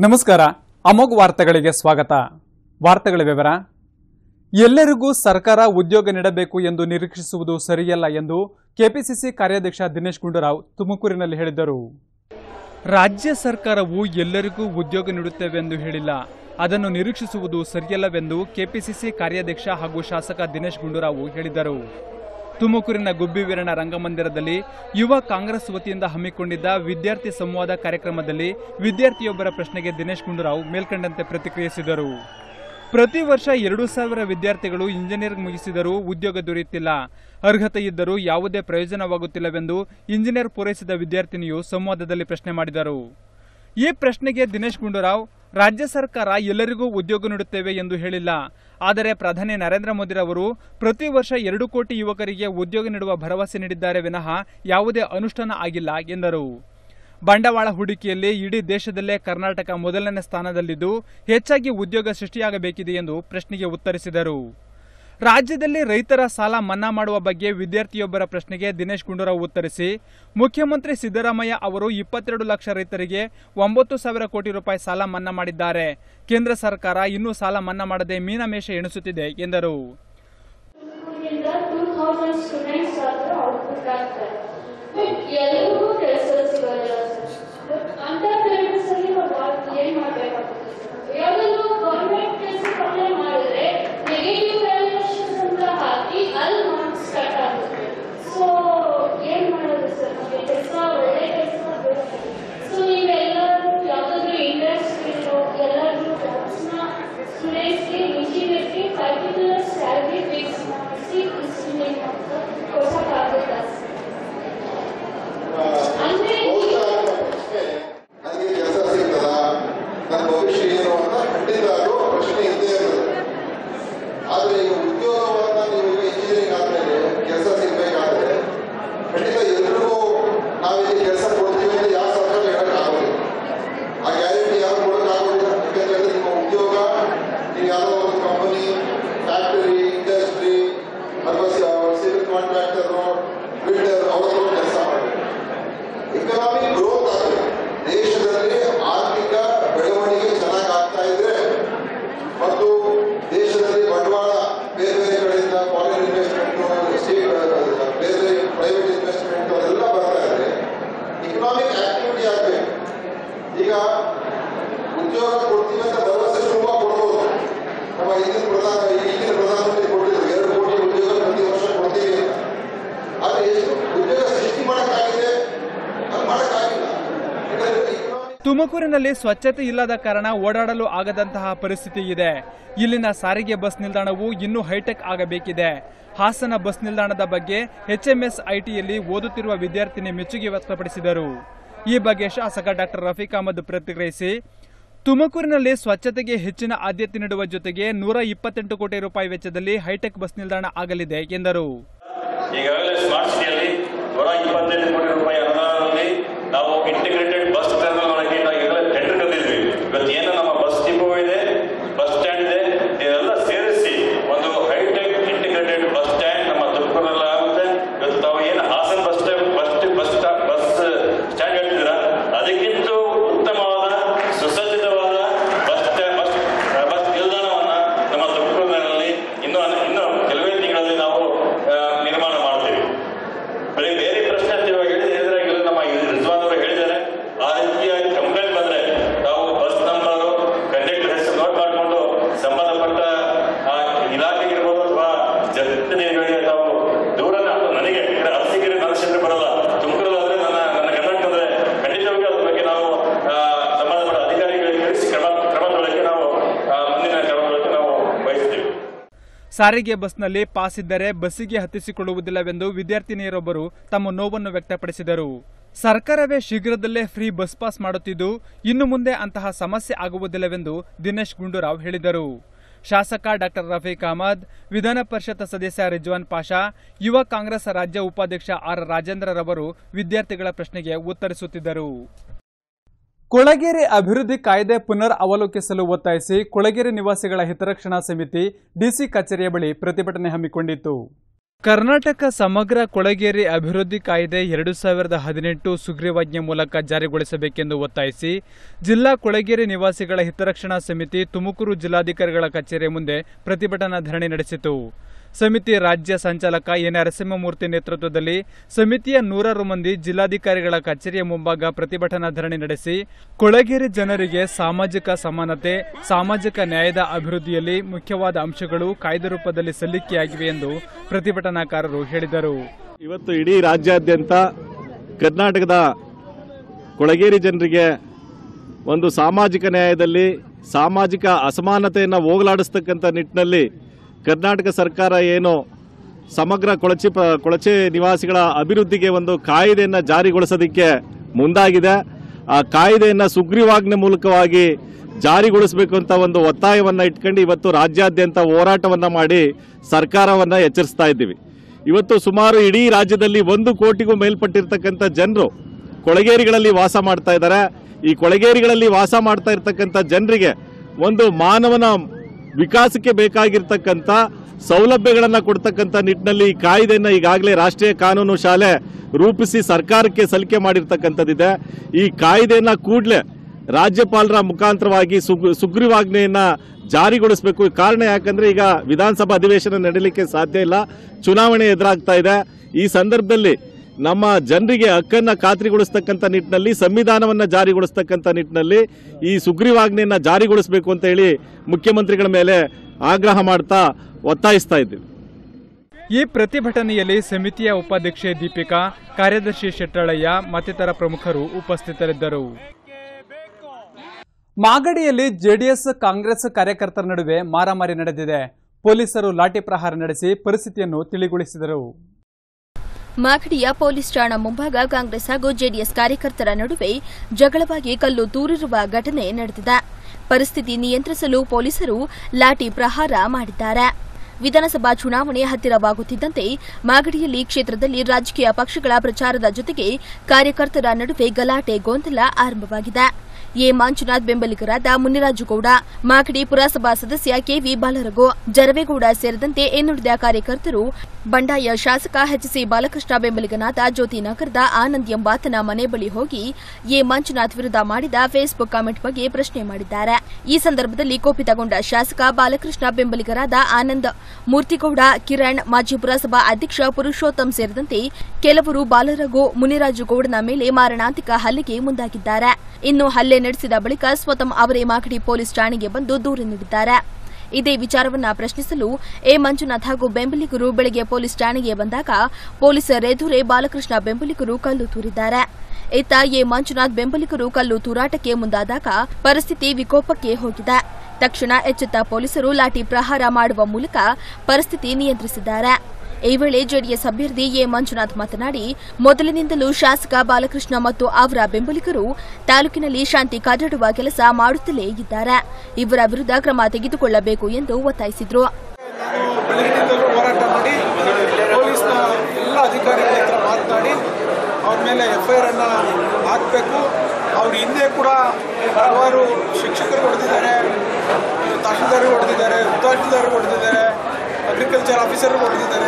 ನಮಸ್ಕಾರ ಅಮೋಘ್ ವಾರ್ತೆಗಳಿಗೆ ಸ್ವಾಗತ ವಾರ್ತೆಗಳ ವಿವರ ಎಲ್ಲರಿಗೂ ಸರ್ಕಾರ ಉದ್ಯೋಗ ನೀಡಬೇಕು ಎಂದು ನಿರೀಕ್ಷಿಸುವುದು ಸರಿಯಲ್ಲ ಎಂದು ಕೆಪಿಸಿಸಿ ಕಾರ್ಯಾಧ್ಯಕ್ಷ ದಿನೇಶ್ ಗುಂಡೂರಾವ್ ತುಮಕೂರಿನಲ್ಲಿ ಹೇಳಿದರು ರಾಜ್ಯ ಸರ್ಕಾರವು ಎಲ್ಲರಿಗೂ ಉದ್ಯೋಗ ನೀಡುತ್ತೇವೆ ಎಂದು ಹೇಳಿಲ್ಲ ಅದನ್ನು ನಿರೀಕ್ಷಿಸುವುದು ಸರಿಯಲ್ಲವೆಂದು ಕೆಪಿಸಿಸಿ ಕಾರ್ಯಾಧ್ಯಕ್ಷ ಹಾಗೂ ಶಾಸಕ ದಿನೇಶ್ ಗುಂಡೂರಾವ್ ಹೇಳಿದರು ತುಮಕೂರಿನ ಗುಬ್ಬಿ ವೀರಣ್ಣ ರಂಗಮಂದಿರದಲ್ಲಿ ಯುವ ಕಾಂಗ್ರೆಸ್ ವತಿಯಿಂದ ಹಮ್ಮಿಕೊಂಡಿದ್ದ ವಿದ್ಯಾರ್ಥಿ ಸಂವಾದ ಕಾರ್ಯಕ್ರಮದಲ್ಲಿ ವಿದ್ಯಾರ್ಥಿಯೊಬ್ಬರ ಪ್ರಶ್ನೆಗೆ ದಿನೇಶ್ ಗುಂಡೂರಾವ್ ಮೇಲ್ಕಂಡಂತೆ ಪ್ರತಿಕ್ರಿಯಿಸಿದರು ಪ್ರತಿ ವರ್ಷ ಎರಡು ಸಾವಿರ ವಿದ್ಯಾರ್ಥಿಗಳು ಇಂಜಿನಿಯರಿಂಗ್ ಮುಗಿಸಿದರೂ ಉದ್ಯೋಗ ದೊರೆಯುತ್ತಿಲ್ಲ ಅರ್ಹತೆ ಇದ್ದರೂ ಯಾವುದೇ ಪ್ರಯೋಜನವಾಗುತ್ತಿಲ್ಲವೆಂದು ಇಂಜಿನಿಯರ್ ಪೂರೈಸಿದ ವಿದ್ಯಾರ್ಥಿನಿಯು ಸಂವಾದದಲ್ಲಿ ಪ್ರಶ್ನೆ ಮಾಡಿದರು ಈ ಪ್ರಶ್ನೆಗೆ ದಿನೇಶ್ ಗುಂಡೂರಾವ್ ರಾಜ್ಯ ಸರ್ಕಾರ ಎಲ್ಲರಿಗೂ ಉದ್ಯೋಗ ನೀಡುತ್ತೇವೆ ಎಂದು ಹೇಳಿಲ್ಲ ಆದರೆ ಪ್ರಧಾನಿ ನರೇಂದ್ರ ಮೋದಿರವರು ಪ್ರತಿ ವರ್ಷ ಎರಡು ಕೋಟಿ ಯುವಕರಿಗೆ ಉದ್ಯೋಗ ನೀಡುವ ಭರವಸೆ ನೀಡಿದ್ದಾರೆ ವಿನಃ ಯಾವುದೇ ಅನುಷ್ಠಾನ ಆಗಿಲ್ಲ ಎಂದರು ಬಂಡವಾಳ ಹೂಡಿಕೆಯಲ್ಲಿ ಇಡೀ ದೇಶದಲ್ಲೇ ಕರ್ನಾಟಕ ಮೊದಲನೇ ಸ್ಥಾನದಲ್ಲಿದ್ದು ಹೆಚ್ಚಾಗಿ ಉದ್ಯೋಗ ಸೃಷ್ಟಿಯಾಗಬೇಕಿದೆ ಎಂದು ಪ್ರಶ್ನೆಗೆ ಉತ್ತರಿಸಿದರು ರಾಜ್ಯದಲ್ಲಿ ರೈತರ ಸಾಲ ಮನ್ನಾ ಮಾಡುವ ಬಗ್ಗೆ ವಿದ್ಯಾರ್ಥಿಯೊಬ್ಬರ ಪ್ರಶ್ನೆಗೆ ದಿನೇಶ್ ಗುಂಡೂರಾವ್ ಉತ್ತರಿಸಿ ಮುಖ್ಯಮಂತ್ರಿ ಸಿದ್ದರಾಮಯ್ಯ ಅವರು ಇಪ್ಪತ್ತೆರಡು ಲಕ್ಷ ರೈತರಿಗೆ ಒಂಬತ್ತು ಸಾವಿರ ಕೋಟಿ ರೂಪಾಯಿ ಸಾಲ ಮನ್ನಾ ಮಾಡಿದ್ದಾರೆ ಕೇಂದ್ರ ಸರ್ಕಾರ ಇನ್ನೂ ಸಾಲ ಮನ್ನಾ ಮಾಡದೆ ಮೀನಮೇಷ ಎಣಿಸುತ್ತಿದೆ ಎಂದರು ಇಂದ ಟೂ ಥೌಸಂಡ್ ಸ್ಟೂಡೆಂಟ್ಸ್ ಆದ್ರೂ ಔಟ್ಪುಟ್ ಆಗ್ತಾರೆ ಬಟ್ ಎಲ್ರಿಗೂ ಕೆಲಸ ಸಿಗೋದಿಲ್ಲ ಬಟ್ ಅಂತ ಪೇರೆಂಟ್ಸ್ ಅಲ್ಲಿ ನಾವು ಏನ್ ಮಾಡ್ಬೇಕಾಗುತ್ತೆ ಯಾವಾಗಲೂ ಗೌರ್ಮೆಂಟ್ ಕೆಲಸಕ್ಕೆ ಅಪ್ಲೈ ಮಾಡಿದ್ರೆ ನೆಗೆಟಿವ್ ವ್ಯಾಲ್ಯೂಯೇಷನ್ಸ್ ಅಂತ ಹಾಕಿ ಅಲ್ಲಿ ಮಾರ್ಕ್ಸ್ ಕಟ್ ಆಗುತ್ತೆ ಸೊ ಏನ್ ಮಾಡೋದು ಸರ್ ನಮಗೆ ಕೆಲಸ ಒಳ್ಳೆ ಕೆಲಸ ಬೇಕು ಸೊ ನೀವೆಲ್ಲರೂ ಯಾವ್ದಾದ್ರು ಇಂಡಸ್ಟ್ರಿ ಎಲ್ಲರೂ ಜಾಬ್ಸ್ನ ಸ್ಟೂಡೆಂಟ್ಸ್ಗೆ ಇಂಜಿನಿಯರ್ಗೆ ಪರ್ಟಿಕ್ಯುಲರ್ ಸ್ಯಾಲರಿ ಫಿಕ್ಸ್ ಮಾಡಿಸಿ ಇನ್ಸ್ಟಿಟ್ಯೂಟ್ ಅಂತ ಕೊಡೋಕ್ಕಾಗುತ್ತಾ ಅಂದ್ರೆ ನನಗೆ ಕೆಲಸ ಸಿಗ್ತದ ನನ್ನ ಭವಿಷ್ಯ ಏನು ಅಂತ ಖಂಡಿತ ಅದು ಪ್ರಶ್ನೆ ಇದ್ದೇ ಇರ್ತದೆ ಆದರೆ ಈಗ ಉದ್ಯೋಗವನ್ನ ನೀವು ಈಗ ಇಂಜಿನಿಯರಿಂಗ್ ಆದ್ಮೇಲೆ ಕೆಲಸ ಸಿಗ್ಬೇಕಾದ್ರೆ ಖಂಡಿತ ಎಲ್ರಿಗೂ ನಾವೀಗ ಕೆಲಸ ಕೊಡ್ತೀವಿ ಅಂತ ಯಾವ ಸರ್ಕಾರ ಹೇಳಕ್ಕಾಗೋದಿಲ್ಲ ಆ ಗ್ಯಾರಂಟಿ ಯಾರು ಕೊಡೋಕ್ಕಾಗೋದಿಲ್ಲ ಯಾಕಂದ್ರೆ ಅದು ನಿಮ್ಮ ಉದ್ಯೋಗ ನೀವು ಯಾವುದೋ ಒಂದು ಕಂಪನಿ ಫ್ಯಾಕ್ಟರಿ ಇಂಡಸ್ಟ್ರಿ ಅಥವಾ ಸಿವಿಲ್ ಕಾಂಟ್ರಾಕ್ಟರು ಬಿಲ್ಡರ್ ಅವ್ರ ಕೆಲಸ ಮಾಡಬೇಕು ಎಕನಾಮಿಕ್ ಗ್ರೋತ್ ಆಗಬೇಕು ದೇಶದಲ್ಲಿ ಆರ್ಥಿಕ ಬೆಳವಣಿಗೆ ಚೆನ್ನಾಗಿ ಆಗ್ತಾ ಇದ್ರೆ ಮತ್ತು ದೇಶದಲ್ಲಿ ಬಂಡವಾಳ ಬೇರೆ ಬೇರೆ ಕಡೆಯಿಂದ ಫಾರಿನ್ ಇನ್ವೆಸ್ಟ್ಮೆಂಟ್ ಸ್ಟೇಟ್ ಬೇರೆ ಬೇರೆ ಪ್ರೈವೇಟ್ ಇನ್ವೆಸ್ಟ್ಮೆಂಟ್ ಅದೆಲ್ಲ ಬರ್ತಾ ಇದ್ರೆ ಎಕನಾಮಿಕ್ ಆಕ್ಟಿವಿಟಿ ಆಗಬೇಕು ಈಗ ಉದ್ಯೋಗ ಕೊಡ್ತೀವಿ ಅಂತ ಭರವಸೆ ತುಂಬಾ ಕೊಡ್ಬೋದು ನಮ್ಮ ಹಿಂದಿನ ಪ್ರಧಾನ ಈಗಿನ ಪ್ರಧಾನಮಂತ್ರಿ ಕೊಟ್ಟಿದ್ರು ಎರಡು ಕೋಟಿ ಉದ್ಯೋಗ ಪ್ರತಿ ವರ್ಷ ಕೊಡ್ತೀವಿ ಅಂತ ಆದ್ರೆ ಎಷ್ಟು ಉದ್ಯೋಗ ಸೃಷ್ಟಿ ಮಾಡಕ್ಕಾಗಿದೆ ಅದು ಮಾಡಕ್ಕಾಗಿಲ್ಲ ಯಾಕಂದ್ರೆ economic ತುಮಕೂರಿನಲ್ಲಿ ಸ್ವಚ್ಛತೆ ಇಲ್ಲದ ಕಾರಣ ಓಡಾಡಲು ಆಗದಂತಹ ಪರಿಸ್ಥಿತಿ ಇದೆ ಇಲ್ಲಿನ ಸಾರಿಗೆ ಬಸ್ ನಿಲ್ದಾಣವು ಇನ್ನೂ ಹೈಟೆಕ್ ಆಗಬೇಕಿದೆ ಹಾಸನ ಬಸ್ ನಿಲ್ದಾಣದ ಬಗ್ಗೆ ಎಚ್ಎಂಎಸ್ ಐಟಿಯಲ್ಲಿ ಓದುತ್ತಿರುವ ವಿದ್ಯಾರ್ಥಿನಿ ಮೆಚ್ಚುಗೆ ವ್ಯಕ್ತಪಡಿಸಿದರು ಈ ಬಗ್ಗೆ ಶಾಸಕ ಡಾಕ್ಟರ್ ರಫೀಕ್ ಅಹಮದ್ ಪ್ರತಿಕ್ರಿಯಿಸಿ ತುಮಕೂರಿನಲ್ಲಿ ಸ್ವಚ್ಛತೆಗೆ ಹೆಚ್ಚಿನ ಆದ್ಯತೆ ನೀಡುವ ಜೊತೆಗೆ ನೂರ ಇಪ್ಪತ್ತೆಂಟು ಕೋಟಿ ರೂಪಾಯಿ ವೆಚ್ಚದಲ್ಲಿ ಹೈಟೆಕ್ ಬಸ್ ನಿಲ್ದಾಣ ಆಗಲಿದೆ ಎಂದರು ಈಗಾಗಲೇ ಸ್ಮಾರ್ಟ್ ಸಿಟಿಯಲ್ಲಿ ನೂರ ಇಪ್ಪತ್ತೆಂಟು ಕೋಟಿ ರೂಪಾಯಿ ಅನುದಾನದಲ್ಲಿ ನಾವು ಇಂಟಿಗ್ರೇಟೆಡ್ ಬಸ್ ಟರ್ಮಿನಲ್ ಮಾಡಕ್ಕೆ ನಾವು ಈಗಾಗಲೇ ಟೆಂಡರ್ ಕರೆದಿದ್ವಿ ಇವತ್ತು ಏನು ನಮ್ಮ ಬಸ್ ಡಿಪೋ ಇದೆ ಬಸ್ ಸ್ಟ್ಯಾಂಡ್ ಇದೆ ಇದೆಲ್ಲ ಸೇರಿಸಿ ಒಂದು ಹೈಟೆಕ್ ಇಂಟಿಗ್ರೇಟೆಡ್ ಬಸ್ ಸ್ಟ್ಯಾಂಡ್ ನಮ್ಮ ತುಮಕೂರಿನಲ್ಲಿ ಆಗುತ್ತೆ ಇವತ್ತು ತಾವು ಏನು Hassan bus stand bus bus ಸ್ಟಾ- ಬಸ್ ಸ್ಟ್ಯಾಂಡ್ ಹೇಳ್ತಿದ್ದೀರಾ ಅದಕ್ಕಿಂತ ಉತ್ತಮವಾದ ಸುಸಜ್ಜಿತವಾದ ಬಸ್ ಸ್ಟ್ಯಾಂಡ್ ಬಸ್ ಬಸ್ ನಿಲ್ದಾಣವನ್ನ ನಮ್ಮ ತುಮಕೂರಿನಲ್ಲಿ ಇನ್ನು ಇನ್ನು ಕೆಲವೇ ತಿಂಗಳಲ್ಲಿ ನಾವು ಆ, ನಿರ್ಮಾಣ ಮಾಡ್ತೀವಿ ಬರೀ ಬೇರೆ ಪ್ರಶ್ನೆ ಅಂತ ಇವಾಗ ಹೇಳಿದ್ರೆ ಹೇಳಿದ್ರೆ ನಮ್ಮ ರಿಜ್ವಾನ್ ಅವರು ಹೇಳಿದ್ದಾರೆ ಆ ರೀತಿಯ ಕಂಪ್ಲೇಂಟ್ ಬಂದ್ರೆ ತಾವು ಬಸ್ ನಂಬರು ಕಂಡಕ್ಟರ್ ಹೆಸರು ನೋಟ್ ಮಾಡಿಕೊಂಡು ಸಂಬಂಧಪಟ್ಟ ಆ ಇಲಾಖೆ ಇರ್ಬೋದು ಅಥವಾ ಜನಪ್ರತಿನಿಧಿಗಳಿಗೆ ತಾವು ದೂರನ ಅಥವಾ ನನಗೆ ಅರಸಿಗೆರೆ ನನ್ನ ಹೆಸರು ಬರಲ್ಲ ತುಮಕೂರಲ್ಲಿ ಆದ್ರೆ ನನ್ನ ನನ್ನ ಗಮನಕ್ಕೆ ಬಂದ್ರೆ ಖಂಡಿತವಾಗಿ ಅದ್ರ ಬಗ್ಗೆ ನಾವು ಆ, ಸಂಬಂಧಪಟ್ಟ ಅಧಿಕಾರಿಗಳಿಗೆ ತಿಳಿಸಿ ಕ್ರಮ ಕ್ರಮ ತೊಗೊಳ್ಳಕ್ಕೆ ನಾವು ಆ, ಮುಂದಿನ ಕ್ರಮ ತೊಗೊಳ್ಳಕ್ಕೆ ನಾವು ಬಯಸ್ತೀವಿ ಸಾರಿಗೆ ಬಸ್ನಲ್ಲಿ ಪಾಸ್ ಇದ್ದರೆ ಬಸ್ಸಿಗೆ ಹತ್ತಿಸಿಕೊಳ್ಳುವುದಿಲ್ಲವೆಂದು ವಿದ್ಯಾರ್ಥಿನಿಯರೊಬ್ಬರು ತಮ್ಮ ನೋವನ್ನು ವ್ಯಕ್ತಪಡಿಸಿದರು ಸರ್ಕಾರವೇ ಶೀಘ್ರದಲ್ಲೇ ಫ್ರೀ ಬಸ್ ಪಾಸ್ ಮಾಡುತ್ತಿದ್ದು ಇನ್ನು ಮುಂದೆ ಅಂತಹ ಸಮಸ್ಯೆ ಆಗುವುದಿಲ್ಲವೆಂದು ದಿನೇಶ್ ಗುಂಡೂರಾವ್ ಹೇಳಿದರು ಶಾಸಕ ಡಾಕ್ಟರ್ ರಫೀಕ್ ಅಹಮದ್ ವಿಧಾನ ಪರಿಷತ್ ಸದಸ್ಯ ರಿಜ್ವಾನ್ ಪಾಷಾ ಯುವ ಕಾಂಗ್ರೆಸ್ ರಾಜ್ಯ ಉಪಾಧ್ಯಕ್ಷ ಆರ್ ರಾಜೇಂದ್ರರವರು ವಿದ್ಯಾರ್ಥಿಗಳ ಪ್ರಶ್ನೆಗೆ ಉತ್ತರಿಸುತ್ತಿದ್ದರು ಕೊಳಗೇರಿ ಅಭಿವೃದ್ಧಿ ಕಾಯ್ದೆ ಪುನರ್ ಅವಲೋಕಿಸಲು ಒತ್ತಾಯಿಸಿ ಕೊಳಗೇರಿ ನಿವಾಸಿಗಳ ಹಿತರಕ್ಷಣಾ ಸಮಿತಿ ಡಿಸಿ ಕಚೇರಿಯ ಬಳಿ ಪ್ರತಿಭಟನೆ ಹಮ್ಮಿಕೊಂಡಿತ್ತು ಕರ್ನಾಟಕ ಸಮಗ್ರ ಕೊಳಗೇರಿ ಅಭಿವೃದ್ಧಿ ಕಾಯ್ದೆ ಎರಡು ಸಾವಿರದ ಹದಿನೆಂಟು ಸುಗ್ರೀವಾಜ್ಞೆ ಮೂಲಕ ಜಾರಿಗೊಳಿಸಬೇಕೆಂದು ಒತ್ತಾಯಿಸಿ ಜಿಲ್ಲಾ ಕೊಳಗೇರಿ ನಿವಾಸಿಗಳ ಹಿತರಕ್ಷಣಾ ಸಮಿತಿ ತುಮಕೂರು ಜಿಲ್ಲಾಧಿಕಾರಿಗಳ ಕಚೇರಿ ಮುಂದೆ ಪ್ರತಿಭಟನಾ ಧರಣಿ ನಡೆಸಿತು ಸಮಿತಿ ರಾಜ್ಯ ಸಂಚಾಲಕ ಎನ್ ನರಸಿಂಹಮೂರ್ತಿ ನೇತೃತ್ವದಲ್ಲಿ ಸಮಿತಿಯ ನೂರಾರು ಮಂದಿ ಜಿಲ್ಲಾಧಿಕಾರಿಗಳ ಕಚೇರಿಯ ಮುಂಭಾಗ ಪ್ರತಿಭಟನಾ ಧರಣಿ ನಡೆಸಿ ಕೊಳಗೇರಿ ಜನರಿಗೆ ಸಾಮಾಜಿಕ ಸಮಾನತೆ ಸಾಮಾಜಿಕ ನ್ಯಾಯದ ಅಭಿವೃದ್ಧಿಯಲ್ಲಿ ಮುಖ್ಯವಾದ ಅಂಶಗಳು ಕಾಯ್ದೆ ರೂಪದಲ್ಲಿ ಸಲ್ಲಿಕೆಯಾಗಿವೆ ಎಂದು ಪ್ರತಿಭಟನಾಕಾರರು ಹೇಳಿದರು ಇವತ್ತು ಇಡೀ ರಾಜ್ಯಾದ್ಯಂತ ಕರ್ನಾಟಕದ ಕೊಳಗೇರಿ ಜನರಿಗೆ ಒಂದು ಸಾಮಾಜಿಕ ನ್ಯಾಯದಲ್ಲಿ ಸಾಮಾಜಿಕ ಅಸಮಾನತೆಯನ್ನು ಹೋಗಲಾಡಿಸ್ತಕ್ಕಂಥ ನಿಟ್ಟಿನಲ್ಲಿ ಕರ್ನಾಟಕ ಸರ್ಕಾರ ಏನು ಸಮಗ್ರ ಕೊಳಚೆ ಪ ಕೊಳಚೆ ನಿವಾಸಿಗಳ ಅಭಿವೃದ್ಧಿಗೆ ಒಂದು ಕಾಯ್ದೆಯನ್ನು ಜಾರಿಗೊಳಿಸೋದಕ್ಕೆ ಮುಂದಾಗಿದೆ ಆ ಕಾಯ್ದೆಯನ್ನು ಸುಗ್ರೀವಾಜ್ಞೆ ಮೂಲಕವಾಗಿ ಜಾರಿಗೊಳಿಸಬೇಕು ಅಂತ ಒಂದು ಒತ್ತಾಯವನ್ನು ಇಟ್ಕೊಂಡು ಇವತ್ತು ರಾಜ್ಯಾದ್ಯಂತ ಹೋರಾಟವನ್ನು ಮಾಡಿ ಸರ್ಕಾರವನ್ನು ಎಚ್ಚರಿಸ್ತಾ ಇದ್ದೀವಿ ಇವತ್ತು ಸುಮಾರು ಇಡೀ ರಾಜ್ಯದಲ್ಲಿ ಒಂದು ಕೋಟಿಗೂ ಮೇಲ್ಪಟ್ಟಿರ್ತಕ್ಕಂಥ ಜನರು ಕೊಳಗೇರಿಗಳಲ್ಲಿ ವಾಸ ಮಾಡ್ತಾ ಇದ್ದಾರೆ ಈ ಕೊಳಗೇರಿಗಳಲ್ಲಿ ವಾಸ ಮಾಡ್ತಾ ಇರ್ತಕ್ಕಂಥ ಜನರಿಗೆ ಒಂದು ಮಾನವನ ವಿಕಾಸಕ್ಕೆ ಬೇಕಾಗಿರ್ತಕ್ಕಂಥ ಸೌಲಭ್ಯಗಳನ್ನು ಕೊಡ್ತಕ್ಕಂಥ ನಿಟ್ಟಿನಲ್ಲಿ ಈ ಕಾಯ್ದೆಯನ್ನು ಈಗಾಗಲೇ ರಾಷ್ಟ್ರೀಯ ಕಾನೂನು ಶಾಲೆ ರೂಪಿಸಿ ಸರ್ಕಾರಕ್ಕೆ ಸಲ್ಲಿಕೆ ಮಾಡಿರ್ತಕ್ಕಂಥದ್ದಿದೆ ಈ ಕಾಯ್ದೆಯನ್ನ ಕೂಡಲೇ ರಾಜ್ಯಪಾಲರ ಮುಖಾಂತರವಾಗಿ ಸುಗ್- ಸುಗ್ರೀವಾಜ್ಞೆಯನ್ನ ಜಾರಿಗೊಳಿಸಬೇಕು ಕಾರಣ ಯಾಕಂದ್ರೆ ಈಗ ವಿಧಾನಸಭಾ ಅಧಿವೇಶನ ನಡೀಲಿಕ್ಕೆ ಸಾಧ್ಯ ಇಲ್ಲ ಚುನಾವಣೆ ಎದುರಾಗ್ತಾ ಇದೆ ಈ ಸಂದರ್ಭದಲ್ಲಿ ನಮ್ಮ ಜನರಿಗೆ ಹಕ್ಕನ್ನ ಖಾತ್ರಿಗೊಳಿಸ್ತಕ್ಕಂಥ ನಿಟ್ಟಿನಲ್ಲಿ ಸಂವಿಧಾನವನ್ನ ಜಾರಿಗೊಳಿಸ್ತಕ್ಕಂಥ ನಿಟ್ಟಿನಲ್ಲಿ ಈ ಸುಗ್ರೀವಾಜ್ಞೆಯನ್ನ ಜಾರಿಗೊಳಿಸಬೇಕು ಅಂತ ಹೇಳಿ ಮುಖ್ಯಮಂತ್ರಿಗಳ ಮೇಲೆ ಆಗ್ರಹ ಮಾಡ್ತಾ ಒತ್ತಾಯಿಸ್ತಾ ಇದ್ದೀವಿ ಈ ಪ್ರತಿಭಟನೆಯಲ್ಲಿ ಸಮಿತಿಯ ಉಪಾಧ್ಯಕ್ಷೆ ದೀಪಿಕಾ ಕಾರ್ಯದರ್ಶಿ ಶೆಟ್ಟಳಯ್ಯ ಮತ್ತಿತರ ಪ್ರಮುಖರು ಉಪಸ್ಥಿತರಿದ್ದರು ಮಾಗಡಿಯಲ್ಲಿ ಜೆಡಿಎಸ್ ಕಾಂಗ್ರೆಸ್ ಕಾರ್ಯಕರ್ತರ ನಡುವೆ ಮಾರಾಮಾರಿ ನಡೆದಿದೆ ಪೊಲೀಸರು ಲಾಠಿ ಪ್ರಹಾರ ನಡೆಸಿ ಪರಿಸ್ಥಿತಿಯನ್ನು ತಿಳಿಗೊಳಿಸಿದರು ಮಾಗಡಿಯ ಪೊಲೀಸ್ ಠಾಣಾ ಮುಂಭಾಗ ಕಾಂಗ್ರೆಸ್ ಹಾಗೂ ಜೆಡಿಎಸ್ ಕಾರ್ಯಕರ್ತರ ನಡುವೆ ಜಗಳವಾಗಿ ಕಲ್ಲು ತೂರಿರುವ ಘಟನೆ ನಡೆದಿದೆ ಪರಿಸ್ಥಿತಿ ನಿಯಂತ್ರಿಸಲು ಪೊಲೀಸರು ಲಾಠಿ ಪ್ರಹಾರ ಮಾಡಿದ್ದಾರೆ ವಿಧಾನಸಭಾ ಚುನಾವಣೆ ಹತ್ತಿರವಾಗುತ್ತಿದ್ದಂತೆ ಮಾಗಡಿಯಲ್ಲಿ ಕ್ಷೇತ್ರದಲ್ಲಿ ರಾಜಕೀಯ ಪಕ್ಷಗಳ ಪ್ರಚಾರದ ಜೊತೆಗೆ ಕಾರ್ಯಕರ್ತರ ನಡುವೆ ಗಲಾಟೆ ಗೊಂದಲ ಆರಂಭವಾಗಿದೆ ಎ ಮಂಜುನಾಥ್ ಬೆಂಬಲಿಗರಾದ ಮುನಿರಾಜುಗೌಡ ಮಾಗಡಿ ಪುರಸಭಾ ಸದಸ್ಯ ಕೆವಿ ಬಾಲರಗು ಜರವೇಗೌಡ ಸೇರಿದಂತೆ ಇನ್ನುಳಿದ ಕಾರ್ಯಕರ್ತರು ಬಂಡಾಯ ಶಾಸಕ ಎಚ್ಸಿ ಬಾಲಕೃಷ್ಣ ಬೆಂಬಲಿಗನಾದ ಜ್ಯೋತಿನಗರದ ಆನಂದ್ ಎಂಬಾತನ ಮನೆ ಬಳಿ ಹೋಗಿ ಎ ಮಂಜುನಾಥ್ ವಿರುದ್ಧ ಮಾಡಿದ ಫೇಸ್ಬುಕ್ ಕಾಮೆಂಟ್ ಬಗ್ಗೆ ಪ್ರಶ್ನೆ ಮಾಡಿದ್ದಾರೆ ಈ ಸಂದರ್ಭದಲ್ಲಿ ಕೋಪಿತಗೊಂಡ ಶಾಸಕ ಬಾಲಕೃಷ್ಣ ಬೆಂಬಲಿಗರಾದ ಆನಂದ್ ಮೂರ್ತಿಗೌಡ ಕಿರಣ್ ಮಾಜಿ ಪುರಸಭಾ ಅಧ್ಯಕ್ಷ ಪುರುಷೋತ್ತಮ್ ಸೇರಿದಂತೆ ಕೆಲವರು ಬಾಲರಗು ಮುನಿರಾಜುಗೌಡನ ಮೇಲೆ ಮಾರಣಾಂತಿಕ ಹಲ್ಲೆಗೆ ಮುಂದಾಗಿದ್ದಾರೆ ಇನ್ನು ಹಲ್ಲೆ ನಡೆಸಿದ ಬಳಿಕ ಸ್ವತಃ ಅವರೇ ಮಾಗಡಿ ಪೊಲೀಸ್ ಠಾಣೆಗೆ ಬಂದು ದೂರು ನೀಡಿದ್ದಾರೆ ಇದೇ ವಿಚಾರವನ್ನ ಪ್ರಶ್ನಿಸಲು ಎ ಮಂಜುನಾಥ್ ಹಾಗೂ ಬೆಂಬಲಿಗರು ಬೆಳಗ್ಗೆ ಪೊಲೀಸ್ ಠಾಣೆಗೆ ಬಂದಾಗ ಪೊಲೀಸರ ಎದುರೇ ಬಾಲಕೃಷ್ಣ ಬೆಂಬಲಿಗರು ಕಲ್ಲು ತೂರಿದ್ದಾರೆ ಇತ್ತ ಎ ಮಂಜುನಾಥ್ ಬೆಂಬಲಿಗರು ಕಲ್ಲು ತೂರಾಟಕ್ಕೆ ಮುಂದಾದಾಗ ಪರಿಸ್ಥಿತಿ ವಿಕೋಪಕ್ಕೆ ಹೋಗಿದೆ ತಕ್ಷಣ ಎಚ್ಚೆತ್ತ ಪೊಲೀಸರು ಲಾಠಿ ಪ್ರಹಾರ ಮಾಡುವ ಮೂಲಕ ಪರಿಸ್ಥಿತಿ ನಿಯಂತ್ರಿಸಿದ್ದಾರೆ ಈ ವೇಳೆ ಜೆಡಿಎಸ್ ಅಭ್ಯರ್ಥಿ ಎ ಮಂಜುನಾಥ್ ಮಾತನಾಡಿ ಮೊದಲಿನಿಂದಲೂ ಶಾಸಕ ಬಾಲಕೃಷ್ಣ ಮತ್ತು ಅವರ ಬೆಂಬಲಿಗರು ತಾಲೂಕಿನಲ್ಲಿ ಶಾಂತಿ ಕಾದಾಡುವ ಕೆಲಸ ಮಾಡುತ್ತಲೇ ಇದ್ದಾರೆ ಇವರ ವಿರುದ್ಧ ಕ್ರಮ ತೆಗೆದುಕೊಳ್ಳಬೇಕು ಎಂದು ಒತ್ತಾಯಿಸಿದರು ಬೆಳಗಿನಿಂದಲೂ ಹೋರಾಟ ಮಾಡಿ ಪೊಲೀಸ್ನ ಎಲ್ಲ ಅಧಿಕಾರಿಗಳ ಹತ್ರ ಮಾತನಾಡಿ ಅವ್ರ ಮೇಲೆ ಎಫ್ ಐ ಆರ್ ಅನ್ನ ಹಾಕಬೇಕು ಅವ್ರ ಹಿಂದೆ ಕೂಡ ಹಲವಾರು ಶಿಕ್ಷಕರು ಹೊಡೆದಿದ್ದಾರೆ ತಹಶೀಲ್ದಾರ್ ಹೊಡೆದಿದ್ದಾರೆ ತಹಶೀಲ್ದಾರ್ ಹೊಡೆದಿದ್ದಾರೆ ಅಗ್ರಿಕಲ್ಚರ್ ಆಫೀಸರ್ ಹೊಡೆದಿದ್ದಾರೆ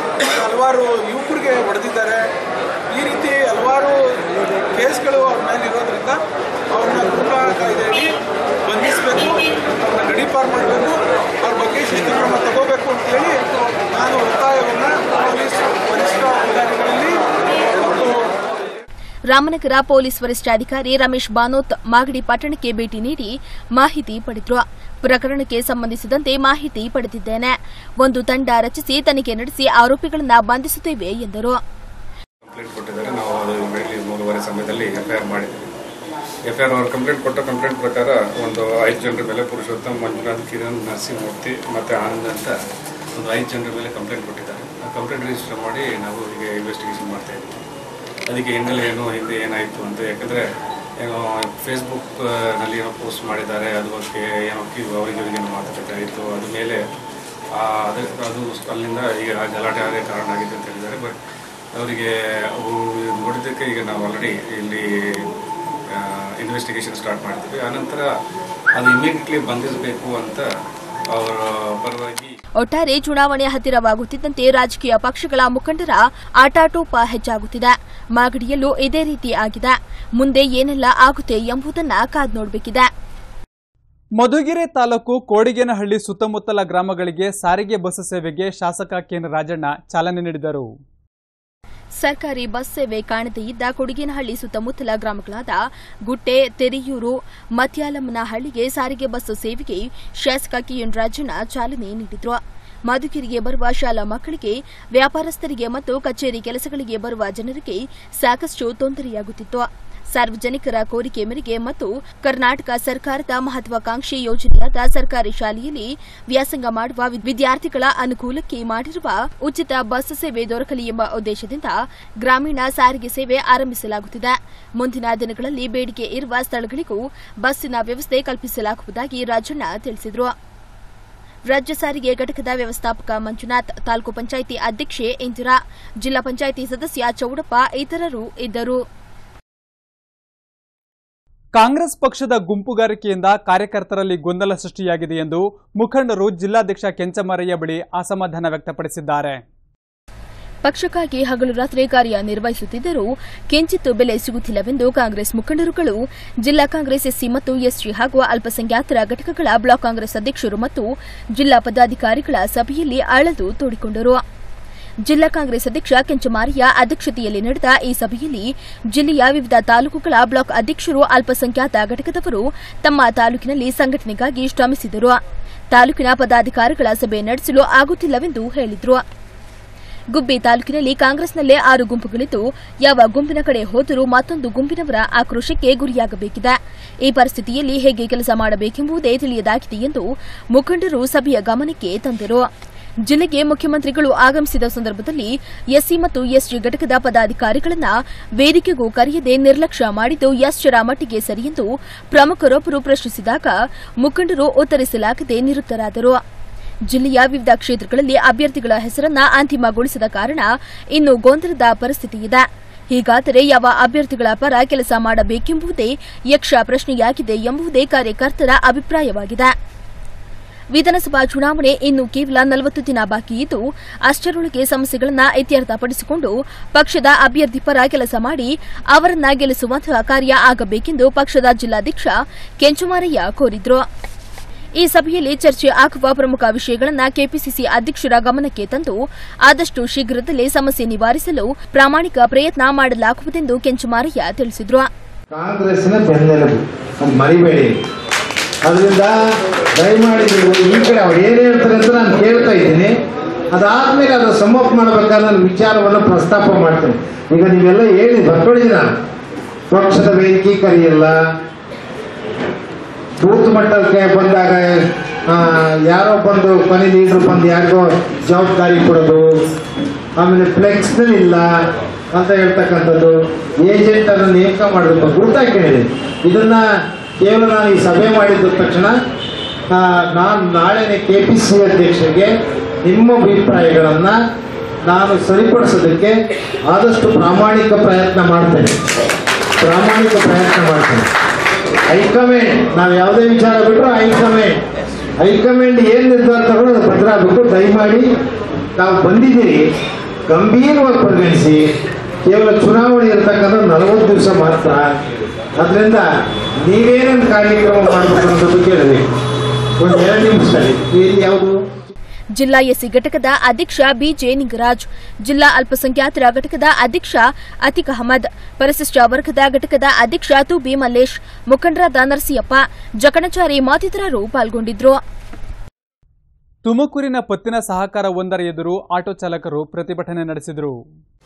ಹಲವಾರು ಯುವಕರಿಗೆ ಹೊಡೆದಿದ್ದಾರೆ ಈ ರೀತಿ ಹಲವಾರು ಕೇಸ್ಗಳು ಅವ್ರ ಮೇಲೆ ಇರೋದ್ರಿಂದ ಅವ್ರನ್ನ ಗೂಢ ಕಾಯ್ದೆಯಡಿ ಬಂಧಿಸಬೇಕು ಅವ್ರನ್ನ ಗಡೀಪಾರು ಮಾಡಬೇಕು ಅವ್ರ ಬಗ್ಗೆ ಶಿಸ್ತು ಕ್ರಮ ತಗೋಬೇಕು ಅಂತೇಳಿ ನಾನು ಒತ್ತಾಯವನ್ನು ಪೊಲೀಸ್ ವರಿಷ್ಠ ಅಧಿಕಾರಿಗಳಲ್ಲಿ ಮತ್ತು ರಾಮನಗರ ಪೊಲೀಸ್ ವರಿಷ್ಠಾಧಿಕಾರಿ ರಮೇಶ್ ಬಾನೋತ್ ಮಾಗಡಿ ಪಟ್ಟಣಕ್ಕೆ ಭೇಟಿ ನೀಡಿ ಮಾಹಿತಿ ಪಡೆದರು ಪ್ರಕರಣಕ್ಕೆ ಸಂಬಂಧಿಸಿದಂತೆ ಮಾಹಿತಿ ಪಡೆದಿದ್ದೇನೆ ಒಂದು ತಂಡ ರಚಿಸಿ ತನಿಖೆ ನಡೆಸಿ ಆರೋಪಿಗಳನ್ನು ಬಂಧಿಸುತ್ತೇವೆ ಎಂದರು ಕಂಪ್ಲೇಂಟ್ ಕೊಟ್ಟಿದ್ದಾರೆ ನಾವು ಅದು ಬೆಳಗ್ಗೆ ಮೂರುವರೆ ಸಮಯದಲ್ಲಿ ಎಫ್ ಐ ಆರ್ ಮಾಡಿದ್ದೀವಿ ಎಫ್ ಐ ಆರ್ ಅವರು ಕಂಪ್ಲೇಂಟ್ ಕೊಟ್ಟ ಕಂಪ್ಲೇಂಟ್ ಪ್ರಕಾರ ಒಂದು ಐದು ಜನರ ಮೇಲೆ ಪುರುಷೋತ್ತಮ್ ಮಂಜುನಾಥ್ ಕಿರಣ್ ನರಸಿಂಹಮೂರ್ತಿ ಮತ್ತು ಆನಂದ್ ಅಂತ ಒಂದು ಐದು ಜನರ ಮೇಲೆ ಕಂಪ್ಲೇಂಟ್ ಕೊಟ್ಟಿದ್ದಾರೆ ಆ ಕಂಪ್ಲೇಂಟ್ ರಿಜಿಸ್ಟರ್ ಮಾಡಿ ನಾವು ಈಗ ಇನ್ವೆಸ್ಟಿಗೇಷನ್ ಮಾಡ್ತಾ ಇದ್ದೀವಿ ಅದಕ್ಕೆ ಹಿನ್ನೆಲೆ ಏನು ಹಿಂದೆ ಏನಾಯಿತು ಅಂತ ಯಾಕಂದರೆ ಏನೋ ಫೇಸ್ಬುಕ್ ನಲ್ಲಿ ಏನೋ ಪೋಸ್ಟ್ ಮಾಡಿದ್ದಾರೆ ಅದ್ರ ಬಗ್ಗೆ ಏನೋ ಕಿ- ಅವರಿಗೆ ಇವರಿಗೆ ಏನೋ ಮಾತುಕತೆ ಆಯಿತು ಅದ್ರ ಮೇಲೆ ಆ, ಅದೇ ಅದು ಅಲ್ಲಿಂದ ಈಗ ಗಲಾಟೆ ಆಗೇ ಕಾರಣ ಆಗಿದೆ ಅಂತ ಹೇಳಿದ್ದಾರೆ ಬಟ್ ಅವರಿಗೆ ಅವು ನೋಡಿದ್ದಕ್ಕೆ ಈಗ ನಾವು ಆಲ್ರೆಡಿ ಇಲ್ಲಿ ಇನ್ವೆಸ್ಟಿಗೇಷನ್ ಸ್ಟಾರ್ಟ್ ಮಾಡಿದ್ವಿ ಆನಂತರ ಅದು ಇಮಿಡಿಯೇಟ್ಲಿ ಬಂಧಿಸಬೇಕು ಅಂತ ಅವರ ಪರವಾಗಿ ಒಟ್ಟಾರೆ ಚುನಾವಣೆ ಹತ್ತಿರವಾಗುತ್ತಿದ್ದಂತೆ ರಾಜಕೀಯ ಪಕ್ಷಗಳ ಮುಖಂಡರ ಆಟಾಟೋಪ ಹೆಚ್ಚಾಗುತ್ತಿದೆ ಮಾಗಡಿಯಲ್ಲೂ ಇದೇ ರೀತಿ ಆಗಿದೆ ಮುಂದೆ ಏನೆಲ್ಲ ಆಗುತ್ತೆ ಎಂಬುದನ್ನ ಕಾದ್ ನೋಡಬೇಕಿದೆ ಮಧುಗಿರಿ ತಾಲೂಕು ಕೋಡಿಗೇನಹಳ್ಳಿ ಸುತ್ತಮುತ್ತಲ ಗ್ರಾಮಗಳಿಗೆ ಸಾರಿಗೆ ಬಸ್ ಸೇವೆಗೆ ಶಾಸಕ ಕೆನ್ ರಾಜಣ್ಣ ಚಾಲನೆ ನೀಡಿದರು ಸರ್ಕಾರಿ ಬಸ್ ಸೇವೆ ಕಾಣದೇ ಇದ್ದ ಕೊಡಗಿನಹಳ್ಳಿ ಸುತ್ತಮುತ್ತಲ ಗ್ರಾಮಗಳಾದ ಗುಟ್ಟೆ ತೆರೆಯೂರು ಮತ್ಯಾಲಮ್ಮನಹಳ್ಳಿಗೆ ಸಾರಿಗೆ ಬಸ್ ಸೇವೆಗೆ ಶಾಸಕ ಕೆಎನ್ ರಾಜಣ್ಣ ಚಾಲನೆ ನೀಡಿದ್ರು ಮಧುಗಿರಿಗೆ ಬರುವ ಶಾಲಾ ಮಕ್ಕಳಿಗೆ ವ್ಯಾಪಾರಸ್ಥರಿಗೆ ಮತ್ತು ಕಚೇರಿ ಕೆಲಸಗಳಿಗೆ ಬರುವ ಜನರಿಗೆ ಸಾಕಷ್ಟು ತೊಂದರೆಯಾಗುತ್ತಿತ್ತು ಸಾರ್ವಜನಿಕರ ಕೋರಿಕೆ ಮೇರೆಗೆ ಮತ್ತು ಕರ್ನಾಟಕ ಸರ್ಕಾರದ ಮಹತ್ವಾಕಾಂಕ್ಷಿ ಯೋಜನೆಯಾದ ಸರ್ಕಾರಿ ಶಾಲೆಯಲ್ಲಿ ವ್ಯಾಸಂಗ ಮಾಡುವ ವಿದ್ಯಾರ್ಥಿಗಳ ಅನುಕೂಲಕ್ಕೆ ಮಾಡಿರುವ ಉಚಿತ ಬಸ್ ಸೇವೆ ದೊರಕಲಿ ಎಂಬ ಉದ್ದೇಶದಿಂದ ಗ್ರಾಮೀಣ ಸಾರಿಗೆ ಸೇವೆ ಆರಂಭಿಸಲಾಗುತ್ತಿದೆ ಮುಂದಿನ ದಿನಗಳಲ್ಲಿ ಬೇಡಿಕೆ ಇರುವ ಸ್ಥಳಗಳಿಗೂ ಬಸ್ಸಿನ ವ್ಯವಸ್ಥೆ ಕಲ್ಪಿಸಲಾಗುವುದಾಗಿ ರಾಜಣ್ಣ ತಿಳಿಸಿದರು ರಾಜ್ಯ ಸಾರಿಗೆ ಘಟಕದ ವ್ಯವಸ್ಥಾಪಕ ಮಂಜುನಾಥ್ ತಾಲೂಕು ಪಂಚಾಯಿತಿ ಅಧ್ಯಕ್ಷೆ ಇಂದಿರಾ ಜಿಲ್ಲಾ ಪಂಚಾಯಿತಿ ಸದಸ್ಯ ಚೌಡಪ್ಪ ಇತರರು ಇದ್ದರು ಕಾಂಗ್ರೆಸ್ ಪಕ್ಷದ ಗುಂಪುಗಾರಿಕೆಯಿಂದ ಕಾರ್ಯಕರ್ತರಲ್ಲಿ ಗೊಂದಲ ಸೃಷ್ಟಿಯಾಗಿದೆ ಎಂದು ಮುಖಂಡರು ಜಿಲ್ಲಾಧ್ಯಕ್ಷ ಕೆಂಚಮಾರಯ್ಯ ಬಳಿ ಅಸಮಾಧಾನ ವ್ಯಕ್ತಪಡಿಸಿದ್ದಾರೆ ಪಕ್ಷಕ್ಕಾಗಿ ಹಗಲು ರಾತ್ರಿ ಕಾರ್ಯನಿರ್ವಹಿಸುತ್ತಿದ್ದರೂ ಕಿಂಚಿತ್ತು ಬೆಲೆ ಸಿಗುತ್ತಿಲ್ಲವೆಂದು ಕಾಂಗ್ರೆಸ್ ಮುಖಂಡರುಗಳು ಜಿಲ್ಲಾ ಕಾಂಗ್ರೆಸ್ ಎಸ್ಸಿ ಮತ್ತು ಎಸ್ಟಿ ಹಾಗೂ ಅಲ್ಪಸಂಖ್ಯಾತರ ಘಟಕಗಳ ಬ್ಲಾಕ್ ಕಾಂಗ್ರೆಸ್ ಅಧ್ಯಕ್ಷರು ಮತ್ತು ಜಿಲ್ಲಾ ಪದಾಧಿಕಾರಿಗಳ ಸಭೆಯಲ್ಲಿ ಅಳದು ತೋಡಿಕೊಂಡರು ಜಿಲ್ಲಾ ಕಾಂಗ್ರೆಸ್ ಅಧ್ಯಕ್ಷ ಕೆಂಚಮಾರಯ್ಯ ಅಧ್ಯಕ್ಷತೆಯಲ್ಲಿ ನಡೆದ ಈ ಸಭೆಯಲ್ಲಿ ಜಿಲ್ಲೆಯ ವಿವಿಧ ತಾಲೂಕುಗಳ ಬ್ಲಾಕ್ ಅಧ್ಯಕ್ಷರು ಅಲ್ಪಸಂಖ್ಯಾತ ಘಟಕದವರು ತಮ್ಮ ತಾಲೂಕಿನಲ್ಲಿ ಸಂಘಟನೆಗಾಗಿ ಶ್ರಮಿಸಿದರು ತಾಲೂಕಿನ ಪದಾಧಿಕಾರಿಗಳ ಸಭೆ ನಡೆಸಲು ಆಗುತ್ತಿಲ್ಲವೆಂದು ಹೇಳಿದರು ಗುಬ್ಬಿ ತಾಲೂಕಿನಲ್ಲಿ ಕಾಂಗ್ರೆಸ್ನಲ್ಲೇ ಆರು ಗುಂಪುಗಳಿದ್ದು ಯಾವ ಗುಂಪಿನ ಕಡೆ ಹೋದರೂ ಮತ್ತೊಂದು ಗುಂಪಿನವರ ಆಕ್ರೋಶಕ್ಕೆ ಗುರಿಯಾಗಬೇಕಿದೆ ಈ ಪರಿಸ್ಥಿತಿಯಲ್ಲಿ ಹೇಗೆ ಕೆಲಸ ಮಾಡಬೇಕೆಂಬುದೇ ತಿಳಿಯದಾಗಿದೆ ಎಂದು ಮುಖಂಡರು ಸಭೆಯ ಗಮನಕ್ಕೆ ತಂದರು ಜಿಲ್ಲೆಗೆ ಮುಖ್ಯಮಂತ್ರಿಗಳು ಆಗಮಿಸಿದ ಸಂದರ್ಭದಲ್ಲಿ ಎಸ್ಸಿ ಮತ್ತು ಎಸ್ಟಿ ಘಟಕದ ಪದಾಧಿಕಾರಿಗಳನ್ನ ವೇದಿಕೆಗೂ ಕರೆಯದೆ ನಿರ್ಲಕ್ಷ್ಯ ಮಾಡಿದ್ದು ಎಷ್ಟರ ಮಟ್ಟಿಗೆ ಸರಿಯೆಂದು ಪ್ರಮುಖರೊಬ್ಬರು ಪ್ರಶ್ನಿಸಿದಾಗ ಮುಖಂಡರು ಉತ್ತರಿಸಲಾಗದೆ ನಿರುತ್ತರಾದರು ಜಿಲ್ಲೆಯ ವಿವಿಧ ಕ್ಷೇತ್ರಗಳಲ್ಲಿ ಅಭ್ಯರ್ಥಿಗಳ ಹೆಸರನ್ನ ಅಂತಿಮಗೊಳಿಸದ ಕಾರಣ ಇನ್ನು ಗೊಂದಲದ ಪರಿಸ್ಥಿತಿ ಇದೆ ಹೀಗಾದರೆ ಯಾವ ಅಭ್ಯರ್ಥಿಗಳ ಪರ ಕೆಲಸ ಮಾಡಬೇಕೆಂಬುದೇ ಯಕ್ಷ ಪ್ರಶ್ನೆಯಾಗಿದೆ ಎಂಬುದೇ ಕಾರ್ಯಕರ್ತರ ಅಭಿಪ್ರಾಯವಾಗಿದೆ ವಿಧಾನಸಭಾ ಚುನಾವಣೆ ಇನ್ನು ಕೇವಲ ನಲವತ್ತು ದಿನ ಬಾಕಿ ಇದ್ದು ಅಷ್ಟರೊಳಗೆ ಸಮಸ್ಯೆಗಳನ್ನು ಇತ್ಯರ್ಥಪಡಿಸಿಕೊಂಡು ಪಕ್ಷದ ಅಭ್ಯರ್ಥಿ ಪರ ಕೆಲಸ ಮಾಡಿ ಅವರನ್ನ ಗೆಲ್ಲಿಸುವಂತಹ ಕಾರ್ಯ ಆಗಬೇಕೆಂದು ಪಕ್ಷದ ಜಿಲ್ಲಾಧ್ಯಕ್ಷ ಕೆಂಚುಮಾರಯ್ಯ ಕೋರಿದ್ರು ಈ ಸಭೆಯಲ್ಲಿ ಚರ್ಚೆ ಆಗುವ ಪ್ರಮುಖ ವಿಷಯಗಳನ್ನು ಕೆಪಿಸಿಸಿ ಅಧ್ಯಕ್ಷರ ಗಮನಕ್ಕೆ ತಂದು ಆದಷ್ಟು ಶೀಘ್ರದಲ್ಲೇ ಸಮಸ್ಯೆ ನಿವಾರಿಸಲು ಪ್ರಾಮಾಣಿಕ ಪ್ರಯತ್ನ ಮಾಡಲಾಗುವುದೆಂದು ಕೆಂಚುಮಾರಯ್ಯ ತಿಳಿಸಿದ್ರು ಕಾಂಗ್ರೆಸ್ನ ಬೆನ್ನೆಲುಬು ಅದು ಮರಿಬೇಡಿ ಅದರಿಂದ ದಯಮಾಡಿ ನೀವು ಈ ಕಡೆ ಅವ್ರು ಏನು ಹೇಳ್ತಾರೆ ಅಂತ ನಾನು ಕೇಳ್ತಾ ಇದ್ದೀನಿ ಅದಾದ್ಮೇಲೆ ಅದು ಸಮ್ಮಪ್ ಮಾಡ್ಬೇಕಾದ್ರೆ ನಾನು ವಿಚಾರವನ್ನು ಪ್ರಸ್ತಾಪ ಮಾಡ್ತೇನೆ ಈಗ ನೀವೆಲ್ಲ ಹೇಳಿ ಬರ್ಕೊಂಡಿದ್ದೀರ ಪಕ್ಷದ ವೇದಿಕೆ ಕರೆಯಿಲ್ಲ ಬೂತ್ ಮಟ್ಟಕ್ಕೆ ಬಂದಾಗ ಆ, ಯಾರೋ ಬಂದು ಕೊನೆ ಲೀಡರ್ ಬಂದು ಯಾರಿಗೋ ಜವಾಬ್ದಾರಿ ಕೊಡೋದು ಆಮೇಲೆ ಫ್ಲೆಕ್ಸ್ನಲ್ಲಿ ಇಲ್ಲ ಅಂತ ಹೇಳ್ತಕ್ಕಂಥದ್ದು ಏಜೆಂಟ್ ಅನ್ನು ನೇಮಕ ಮಾಡಬೇಕು ಗುರುತಾಕಿದೆ ಇದನ್ನ ಕೇವಲ ನಾನು ಈ ಸಭೆ ಮಾಡಿದ ತಕ್ಷಣ ಆ, ನಾನು ನಾಳೆನೆ ಕೆ ಪಿ ಸಿ ಅಧ್ಯಕ್ಷರಿಗೆ ನಿಮ್ಮ ಅಭಿಪ್ರಾಯಗಳನ್ನು ನಾನು ಸರಿಪಡಿಸೋದಕ್ಕೆ ಆದಷ್ಟು ಪ್ರಾಮಾಣಿಕ ಪ್ರಯತ್ನ ಮಾಡ್ತೇನೆ ಪ್ರಾಮಾಣಿಕ ಪ್ರಯತ್ನ ಮಾಡ್ತೇನೆ ಹೈಕಮಾಂಡ್ ನಾವು ಯಾವುದೇ ವಿಚಾರ ಬಿಟ್ಟರು ಹೈಕಮಾಂಡ್ ಹೈಕಮಾಂಡ್ ಏನು ನಿರ್ಧಾರ ತಗೊಂಡು ಅದು ಬದಲಾಗಬೇಕು ದಯಮಾಡಿ ತಾವು ಬಂದಿದ್ದೀರಿ ಗಂಭೀರವಾಗಿ ಪರಿಗಣಿಸಿ ಕೇವಲ ಚುನಾವಣೆ ಇರತಕ್ಕಂಥ ನಲವತ್ತು ದಿವಸ ಮಾತ್ರ ಅದರಿಂದ ನೀವೇನೇನು ಕಾರ್ಯಕ್ರಮ ಮಾಡಬೇಕು ಅನ್ನೋದ್ರ ಬಗ್ಗೆ ಹೇಳಬೇಕು ಒಂದು ಎರಡು ನಿಮಿಷದಲ್ಲಿ ಇದು ಯಾವುದು ಜಿಲ್ಲಾ ಎಸ್ಸಿ ಘಟಕದ ಅಧ್ಯಕ್ಷ ಬಿಜೆ ನಿಂಗರಾಜ್ ಜಿಲ್ಲಾ ಅಲ್ಪಸಂಖ್ಯಾತರ ಘಟಕದ ಅಧ್ಯಕ್ಷ ಅತಿಕ್ ಅಹಮದ್ ಪರಿಶಿಷ್ಟ ವರ್ಗದ ಘಟಕದ ಅಧ್ಯಕ್ಷ ತುಬಿ ಮಲ್ಲೇಶ್ ಮುಖಂಡರಾದ ನರಸಿಯಪ್ಪ ಜಕಣಚಾರಿ ಮತ್ತಿತರರು ಪಾಲ್ಗೊಂಡಿದ್ರು ತುಮಕೂರಿನ ಪತ್ತಿನ ಸಹಕಾರ ಒಂದರ ಎದುರು ಆಟೋ ಚಾಲಕರು ಪ್ರತಿಭಟನೆ ನಡೆಸಿದರು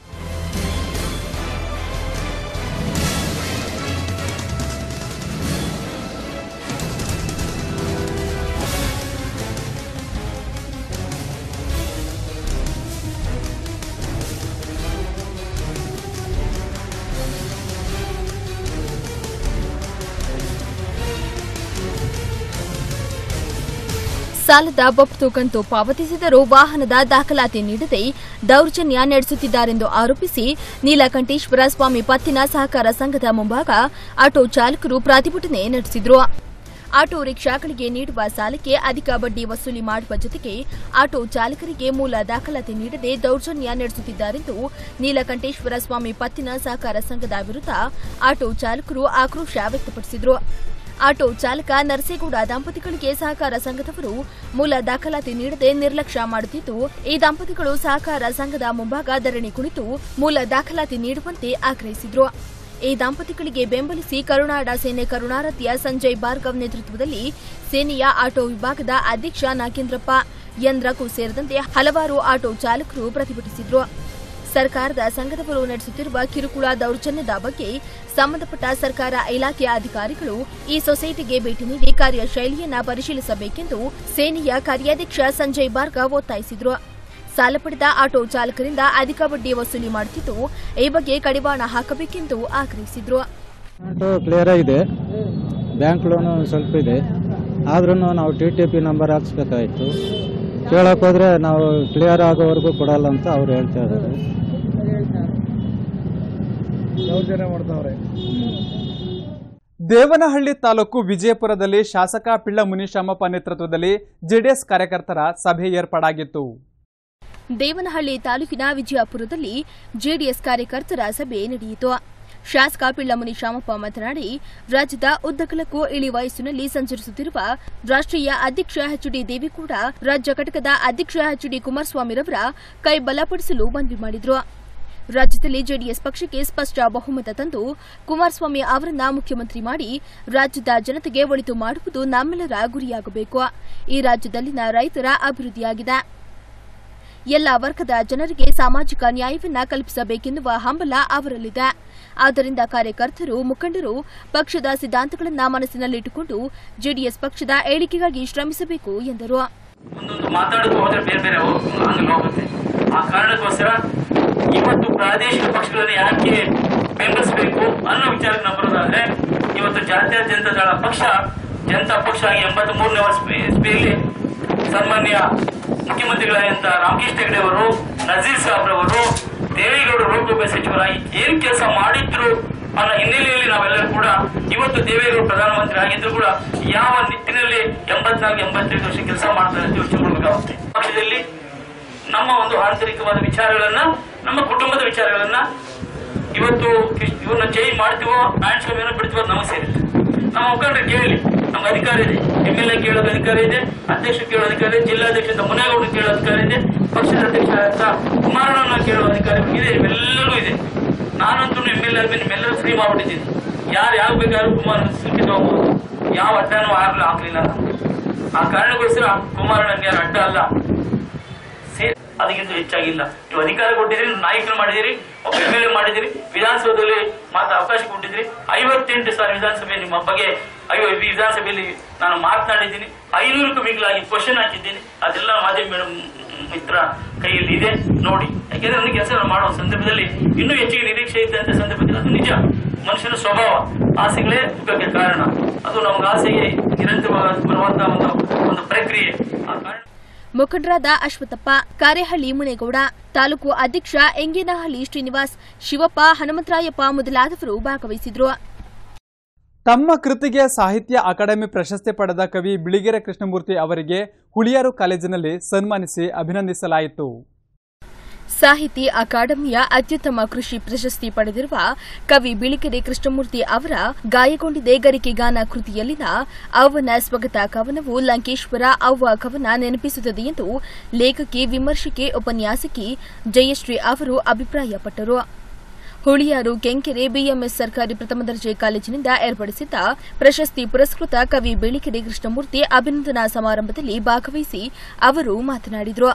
ಸಾಲದ ಬೊಪ್ತು ಕಂತು ಪಾವತಿಸಿದರೂ ವಾಹನದ ದಾಖಲಾತಿ ನೀಡದೆ ದೌರ್ಜನ್ಯ ನಡೆಸುತ್ತಿದ್ದಾರೆಂದು ಆರೋಪಿಸಿ ನೀಲಕಂಠೇಶ್ವರ ಸ್ವಾಮಿ ಪತ್ತಿನ ಸಹಕಾರ ಸಂಘದ ಮುಂಭಾಗ ಆಟೋ ಚಾಲಕರು ಪ್ರತಿಭಟನೆ ನಡೆಸಿದ್ರು ಆಟೋ ರಿಕ್ಷಾಗಳಿಗೆ ನೀಡುವ ಸಾಲಕ್ಕೆ ಅಧಿಕ ಬಡ್ಡಿ ವಸೂಲಿ ಮಾಡುವ ಜೊತೆಗೆ ಆಟೋ ಚಾಲಕರಿಗೆ ಮೂಲ ದಾಖಲಾತಿ ನೀಡದೆ ದೌರ್ಜನ್ಯ ನಡೆಸುತ್ತಿದ್ದಾರೆಂದು ನೀಲಕಂಠೇಶ್ವರ ಸ್ವಾಮಿ ಪತ್ತಿನ ಸಹಕಾರ ಸಂಘದ ವಿರುದ್ಧ ಆಟೋ ಚಾಲಕರು ಆಕ್ರೋಶ ವ್ಯಕ್ತಪಡಿಸಿದರು ಆಟೋ ಚಾಲಕ ನರಸೇಗೌಡ ದಂಪತಿಗಳಿಗೆ ಸಹಕಾರ ಸಂಘದವರು ಮೂಲ ದಾಖಲಾತಿ ನೀಡದೆ ನಿರ್ಲಕ್ಷ್ಯ ಮಾಡುತ್ತಿದ್ದು ಈ ದಂಪತಿಗಳು ಸಹಕಾರ ಸಂಘದ ಮುಂಭಾಗ ಧರಣಿ ಕುಳಿತು ಮೂಲ ದಾಖಲಾತಿ ನೀಡುವಂತೆ ಆಗ್ರಹಿಸಿದ್ರು ಈ ದಂಪತಿಗಳಿಗೆ ಬೆಂಬಲಿಸಿ ಕರುನಾಡ ಸೇನೆ ಕರುಣಾರತಿಯ ಸಂಜಯ್ ಭಾರ್ಗವ್ ನೇತೃತ್ವದಲ್ಲಿ ಸೇನೆಯ ಆಟೋ ವಿಭಾಗದ ಅಧ್ಯಕ್ಷ ನಾಗೇಂದ್ರಪ್ಪ ಎನ್ ರಘು ಸೇರಿದಂತೆ ಹಲವಾರು ಆಟೋ ಚಾಲಕರು ಪ್ರತಿಭಟಿಸಿದ್ರು ಸರ್ಕಾರದ ಸಂಘದವರು ನಡೆಸುತ್ತಿರುವ ಕಿರುಕುಳ ದೌರ್ಜನ್ಯದ ಬಗ್ಗೆ ಸಂಬಂಧಪಟ್ಟ ಸರ್ಕಾರ ಇಲಾಖೆಯ ಅಧಿಕಾರಿಗಳು ಈ ಸೊಸೈಟಿಗೆ ಭೇಟಿ ನೀಡಿ ಕಾರ್ಯಶೈಲಿಯನ್ನ ಪರಿಶೀಲಿಸಬೇಕೆಂದು ಸೇನೆಯ ಕಾರ್ಯಾಧ್ಯಕ್ಷ ಸಂಜಯ್ ಭಾರ್ಗವ್ ಒತ್ತಾಯಿಸಿದ್ರು ಸಾಲ ಪಡೆದ ಆಟೋ ಚಾಲಕರಿಂದ ಅಧಿಕ ಬಡ್ಡಿ ವಸೂಲಿ ಮಾಡುತ್ತಿದ್ದು ಈ ಬಗ್ಗೆ ಕಡಿವಾಣ ಹಾಕಬೇಕೆಂದು ಆಗ್ರಹಿಸಿದ್ರು ಅಮೌಂಟು ಕ್ಲಿಯರ್ ಆಗಿದೆ ಬ್ಯಾಂಕ್ ಲೋನು ಸ್ವಲ್ಪ ಇದೆ ಆದ್ರೂ ನಾವು ಟಿ ಟಿ ಪಿ ನಂಬರ್ ಹಾಕ್ಸ್ಬೇಕಾಯ್ತು ಕೇಳಕ್ ಹೋದ್ರೆ ನಾವು ಕ್ಲಿಯರ್ ಆಗೋವರೆಗೂ ಕೊಡಲ್ಲ ಅಂತ ಅವ್ರು ಹೇಳ್ತಾ ಇದ್ದಾರೆ ದೌರ್ಜನ್ಯ ಮಾಡ್ತಾವ್ರೆ ದೇವನಹಳ್ಳಿ ತಾಲೂಕು ವಿಜಯಪುರದಲ್ಲಿ ಶಾಸಕ ಪಿಳ್ಳ ಮುನಿಶಾಮಪ್ಪ ನೇತೃತ್ವದಲ್ಲಿ ಜೆಡಿಎಸ್ ಕಾರ್ಯಕರ್ತರ ಸಭೆ ಏರ್ಪಾಡಾಗಿತ್ತು ದೇವನಹಳ್ಳಿ ತಾಲೂಕಿನ ವಿಜಯಪುರದಲ್ಲಿ ಜೆಡಿಎಸ್ ಕಾರ್ಯಕರ್ತರ ಸಭೆ ನಡೆಯಿತು ಶಾಸಕ ಪಿಳ್ಳಮುನಿ ಶಾಮಪ್ಪ ಮಾತನಾಡಿ ರಾಜ್ಯದ ಉದ್ದಗಲಕ್ಕೂ ಇಳಿ ವಯಸ್ಸಿನಲ್ಲಿ ಸಂಚರಿಸುತ್ತಿರುವ ರಾಷ್ಟ್ರೀಯ ಅಧ್ಯಕ್ಷ ಎಚ್ ಡಿ ದೇವೇಗೌಡ ರಾಜ್ಯ ಘಟಕದ ಅಧ್ಯಕ್ಷ ಎಚ್ ಡಿ ಕುಮಾರಸ್ವಾಮಿರವರ ಕೈ ಬಲಪಡಿಸಲು ಮನವಿ ಮಾಡಿದರು ರಾಜ್ಯದಲ್ಲಿ ಜೆಡಿಎಸ್ ಪಕ್ಷಕ್ಕೆ ಸ್ಪಷ್ಟ ಬಹುಮತ ತಂದು ಕುಮಾರಸ್ವಾಮಿ ಅವರನ್ನ ಮುಖ್ಯಮಂತ್ರಿ ಮಾಡಿ ರಾಜ್ಯದ ಜನತೆಗೆ ಒಳಿತು ಮಾಡುವುದು ನಮ್ಮೆಲ್ಲರ ಗುರಿಯಾಗಬೇಕು ಈ ರಾಜ್ಯದಲ್ಲಿನ ರೈತರ ಅಭಿವೃದ್ಧಿಯಾಗಿದೆ ಎಲ್ಲ ವರ್ಗದ ಜನರಿಗೆ ಸಾಮಾಜಿಕ ನ್ಯಾಯವನ್ನ ಕಲ್ಪಿಸಬೇಕೆನ್ನುವ ಹಂಬಲ ಅವರಲ್ಲಿದೆ ಆದ್ದರಿಂದ ಕಾರ್ಯಕರ್ತರು ಮುಖಂಡರು ಪಕ್ಷದ ಸಿದ್ಧಾಂತಗಳನ್ನ ಮನಸ್ಸಿನಲ್ಲಿಟ್ಟುಕೊಂಡು ಜೆಡಿಎಸ್ ಪಕ್ಷದ ಏಳಿಗೆಗಾಗಿ ಶ್ರಮಿಸಬೇಕು ಎಂದರು ಒಂದೊಂದು ಮಾತಾಡೋದು ಹೋದ್ರೆ ಬೇರೆ ಬೇರೆ ಹಂಗೆ ಹೋಗುತ್ತೆ ಆ ಕಾರಣಕ್ಕೋಸ್ಕರ ಇವತ್ತು ಪ್ರಾದೇಶಿಕ ಪಕ್ಷಗಳನ್ನು ಯಾಕೆ ಬೆಂಬಲಿಸಬೇಕು ಅನ್ನೋ ವಿಚಾರಕ್ಕೆ ನಾವು ಬರೋದಾದ್ರೆ ಇವತ್ತು ಜಾತ್ಯತೀತ ಜನತಾ ದಳ ಪಕ್ಷ ಜನತಾ ಪಕ್ಷ ಎಂಬತ್ತ್ ಮೂರನೇ ವರ್ಷದಲ್ಲಿ ಸನ್ಮಾನ್ಯ ಮುಖ್ಯಮಂತ್ರಿಗಳಾದಂತ ರಾಮಕೃಷ್ಣ ಹೆಗಡೆ ಅವರು ನಜೀರ್ ಸಾಹೇಬ್ ಅವರು ದೇವೇಗೌಡರು ಲೋಕೋಪಯೋಗಿ ಸಚಿವರಾಗಿ ಏನ್ ಕೆಲಸ ಮಾಡಿದ್ರು ಅನ್ನೋ ಹಿನ್ನೆಲೆಯಲ್ಲಿ ನಾವೆಲ್ಲರೂ ಕೂಡ ಇವತ್ತು ದೇವೇಗೌಡರು ಪ್ರಧಾನಮಂತ್ರಿ ಆಗಿದ್ರು ಕೂಡ ಯಾವ ನಿಟ್ಟಿನಲ್ಲಿ ಎಂಬತ್ನಾಲ್ಕು ಎಂಬತ್ತೈದು ವರ್ಷ ಕೆಲಸ ಮಾಡ್ತಾರೆ ಅಂತ ಯೋಚನೆ ಮಾಡಬೇಕಾಗುತ್ತೆ ಪಕ್ಷದಲ್ಲಿ ನಮ್ಮ ಒಂದು ಆಂತರಿಕವಾದ ವಿಚಾರಗಳನ್ನ ನಮ್ಮ ಕುಟುಂಬದ ವಿಚಾರಗಳನ್ನ ಇವತ್ತು ಕೃಷ್ಣ- ಇವ್ರನ್ನ ಜೈ ಮಾಡ್ತೀವೋ ಹ್ಯಾಂಡ್ ಸ್ವಾಮಿಯನ್ನು ಬಿಡ್ತೀವೋ ಅದು ನಮಗೆ ಸೇರುತ್ತೆ ನಮ್ಮ ಮುಖಂಡರು ಕೇಳಿ ನಮ್ಗೆ ಅಧಿಕಾರ ಇದೆ ಎಂ ಎಲ್ ಎ ಕೇಳೋದು ಅಧಿಕಾರ ಇದೆ ಅಧ್ಯಕ್ಷ ಕೇಳೋ ಅಧಿಕಾರ ಇದೆ ಜಿಲ್ಲಾಧ್ಯಕ್ಷ ಅಂತ ಮುನೇಗೌಡ ಕೇಳೋ ಅಧಿಕಾರ ಇದೆ ಪಕ್ಷದ ಅಧ್ಯಕ್ಷ ಅಂತ ಕುಮಾರಣ್ಣ ಕೇಳೋ ಅಧಿಕಾರ ಇದೆ ಇವೆಲ್ಲರೂ ಇದೆ ನಾನಂತೂ ಎಂ ಎಲ್ ಎ ಆದ್ಮೇಲೆ ನಿಮ್ಮೆಲ್ಲರೂ ಫ್ರೀ ಮಾಡ್ಬಿಟ್ಟಿದ್ದೀನಿ ಯಾರು ಯಾವ ಬೇಕಾದ್ರೂ ಕುಮಾರ್ ಸುಖಿ ತಗೋಬಹುದು ಯಾವ ಅಡ್ಡನೂ ಆಗ್ಲಿ ಆಗ್ಲಿಲ್ಲ ನಾನು. ಆ ಕಾರಣಕ್ಕೋಸ್ಕರ ಕುಮಾರಣ್ಣಗೆ ಯಾರು ಅಡ್ಡ ಅಲ್ಲ ಸೇ- ಅದಕ್ಕಿಂತ ಹೆಚ್ಚಾಗಿಲ್ಲ ನೀವು ಅಧಿಕಾರ ಕೊಟ್ಟಿದ್ದೀರಿ ನಾಯಕರು ಮಾಡಿದಿರಿ ಒಬ್ಬ ಎಂ ಎಲ್ ಎ ಮಾಡಿದಿರಿ ವಿಧಾನಸೌಧದಲ್ಲಿ ಮಾತ್ರ ಅವಕಾಶ ಕೊಟ್ಟಿದ್ರಿ ಐವತ್ತೆಂಟು ಸಾವಿರ ವಿಧಾನಸಭೆ ನಿಮ್ಮ ಬಗ್ಗೆ ಐವ ಈ ವಿಧಾನಸಭೆಯಲ್ಲಿ ನಾನು ಮಾತನಾಡಿದ್ದೀನಿ ಐನೂರಕ್ಕೂ ಮಿಗಿಲಾಗಿ ಕ್ವಶನ್ ಹಾಕಿದ್ದೀನಿ ಅದೆಲ್ಲ ಮಾಧ್ಯಮ ಮೇಡಮ್ ಮಿತ್ರ ಕೈಯಲ್ಲಿ ಇದೆ ನೋಡಿ ಯಾಕೆಂದ್ರೆ ನನಗೆ ಕೆಲಸ ಮಾಡುವ ಸಂದರ್ಭದಲ್ಲಿ ಇನ್ನೂ ಹೆಚ್ಚಿಗೆ ನಿರೀಕ್ಷೆ ಇದ್ದಂತ ಸಂದರ್ಭದಲ್ಲಿ ಅದು ನಿಜ ಮನುಷ್ಯನ ಸ್ವಭಾವ ಆಸೆಗಳೇ ದುಃಖಕ್ಕೆ ಕಾರಣ ಅದು ನಮ್ಗೆ ಆಸೆಗೆ ನಿರಂತರವಾಗಿ ಬರುವಂತಹ ಒಂದು ಒಂದು ಪ್ರಕ್ರಿಯೆ ಆ ಕಾರಣ ಮುಖಂಡರಾದ ಅಶ್ವತ್ಥಪ್ಪ ಕಾರೇಹಳ್ಳಿ ಮುನೇಗೌಡ ತಾಲೂಕು ಅಧ್ಯಕ್ಷ ಎಂಗೇನಹಳ್ಳಿ ಶ್ರೀನಿವಾಸ್ ಶಿವಪ್ಪ ಹನುಮಂತರಾಯಪ್ಪ ಮೊದಲಾದವರು ಭಾಗವಹಿಸಿದ್ರು ತಮ್ಮ ಕೃತಿಗೆ ಸಾಹಿತ್ಯ ಅಕಾಡೆಮಿ ಪ್ರಶಸ್ತಿ ಪಡೆದ ಕವಿ ಬಿಳಿಗೆರೆ ಕೃಷ್ಣಮೂರ್ತಿ ಅವರಿಗೆ ಹುಳಿಯಾರು ಕಾಲೇಜಿನಲ್ಲಿ ಸನ್ಮಾನಿಸಿ ಅಭಿನಂದಿಸಲಾಯಿತು ಸಾಹಿತಿ ಅಕಾಡೆಮಿಯ ಅತ್ಯುತ್ತಮ ಕೃಷಿ ಪ್ರಶಸ್ತಿ ಪಡೆದಿರುವ ಕವಿ ಬಿಳಿಕೆರೆ ಕೃಷ್ಣಮೂರ್ತಿ ಅವರ ಗಾಯಗೊಂಡಿದೆ ಗರಿಕೆ ಗಾನ ಕೃತಿಯಲ್ಲಿನ ಅವ್ವನ ಸ್ವಗತ ಕವನವು ಲಂಕೇಶ್ವರ ಅವ್ವ ಕವನ ನೆನಪಿಸುತ್ತದೆ ಎಂದು ಲೇಖಕಿ ವಿಮರ್ಶಕಿ ಉಪನ್ಯಾಸಕಿ ಜಯಶ್ರೀ ಅವರು ಅಭಿಪ್ರಾಯಪಟ್ಟರು ಹುಳಿಯಾರು ಕೆಂಕೆರೆ ಬಿಎಂಎಸ್ ಸರ್ಕಾರಿ ಪ್ರಥಮ ದರ್ಜೆ ಕಾಲೇಜಿನಿಂದ ಏರ್ಪಡಿಸಿದ್ದ ಪ್ರಶಸ್ತಿ ಪುರಸ್ಕೃತ ಕವಿ ಬೆಳಿಕೆರೆ ಕೃಷ್ಣಮೂರ್ತಿ ಅಭಿನಂದನಾ ಸಮಾರಂಭದಲ್ಲಿ ಭಾಗವಹಿಸಿ ಅವರು ಮಾತನಾಡಿದರು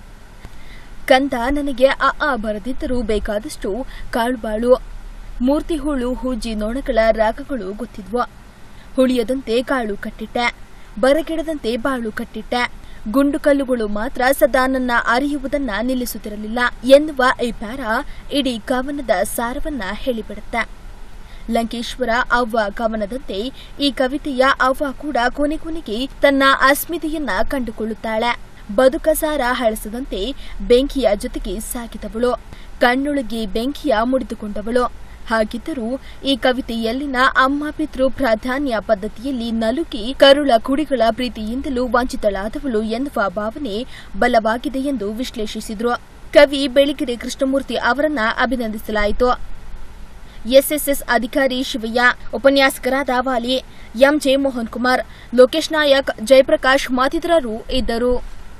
ಕಂದ ನನಗೆ ಅ ಆ ಬರದಿದ್ದರೂ ಬೇಕಾದಷ್ಟು ಕಾಳುಬಾಳು ಮೂರ್ತಿ ಹುಳು ಹೂಜಿ ನೊಣಗಳ ರಾಗಗಳು ಗೊತ್ತಿದ್ವು ಹುಳಿಯದಂತೆ ಕಾಳು ಕಟ್ಟಿಟ್ಟೆ ಬರಗಿಡದಂತೆ ಬಾಳು ಕಟ್ಟಿಟ್ಟೆ ಗುಂಡು ಕಲ್ಲುಗಳು ಮಾತ್ರ ಸದಾ ನನ್ನ ಅರಿಯುವುದನ್ನ ನಿಲ್ಲಿಸುತ್ತಿರಲಿಲ್ಲ ಎನ್ನುವ ಈ ಪ್ಯಾರ ಇಡೀ ಕವನದ ಸಾರವನ್ನ ಹೇಳಿಬಿಡುತ್ತೆ ಲಂಕೇಶ್ವರ ಅವ್ವ ಕವನದಂತೆ ಈ ಕವಿತೆಯ ಅವ್ವ ಕೂಡ ಕೊನೆ ಕೊನೆಗೆ ತನ್ನ ಅಸ್ಮಿತೆಯನ್ನ ಕಂಡುಕೊಳ್ಳುತ್ತಾಳೆ ಬದುಕಸಾರ ಹಳಸದಂತೆ ಬೆಂಕಿಯ ಜೊತೆಗೆ ಸಾಗಿದವಳು ಕಣ್ಣೊಳಗೆ ಬೆಂಕಿಯ ಮುಡಿದುಕೊಂಡವಳು ಹಾಗಿದ್ದರೂ ಈ ಕವಿತೆಯಲ್ಲಿನ ಅಮ್ಮ ಪಿತೃ ಪ್ರಾಧಾನ್ಯ ಪದ್ಧತಿಯಲ್ಲಿ ನಲುಗಿ ಕರುಳ ಕುಡಿಗಳ ಪ್ರೀತಿಯಿಂದಲೂ ವಂಚಿತಳಾದವಳು ಎನ್ನುವ ಭಾವನೆ ಬಲವಾಗಿದೆ ಎಂದು ವಿಶ್ಲೇಷಿಸಿದರು ಕವಿ ಬೆಳಗೆರೆ ಕೃಷ್ಣಮೂರ್ತಿ ಅವರನ್ನ ಅಭಿನಂದಿಸಲಾಯಿತು ಎಸ್ಎಸ್ಎಸ್ ಅಧಿಕಾರಿ ಶಿವಯ್ಯ ಉಪನ್ಯಾಸಕರಾದ ವಾಲಿ ಎಂಜೆ ಮೋಹನ್ ಕುಮಾರ್ ಲೋಕೇಶ್ ನಾಯಕ್ ಜಯಪ್ರಕಾಶ್ ಮತ್ತಿತರರು ಇದ್ದರು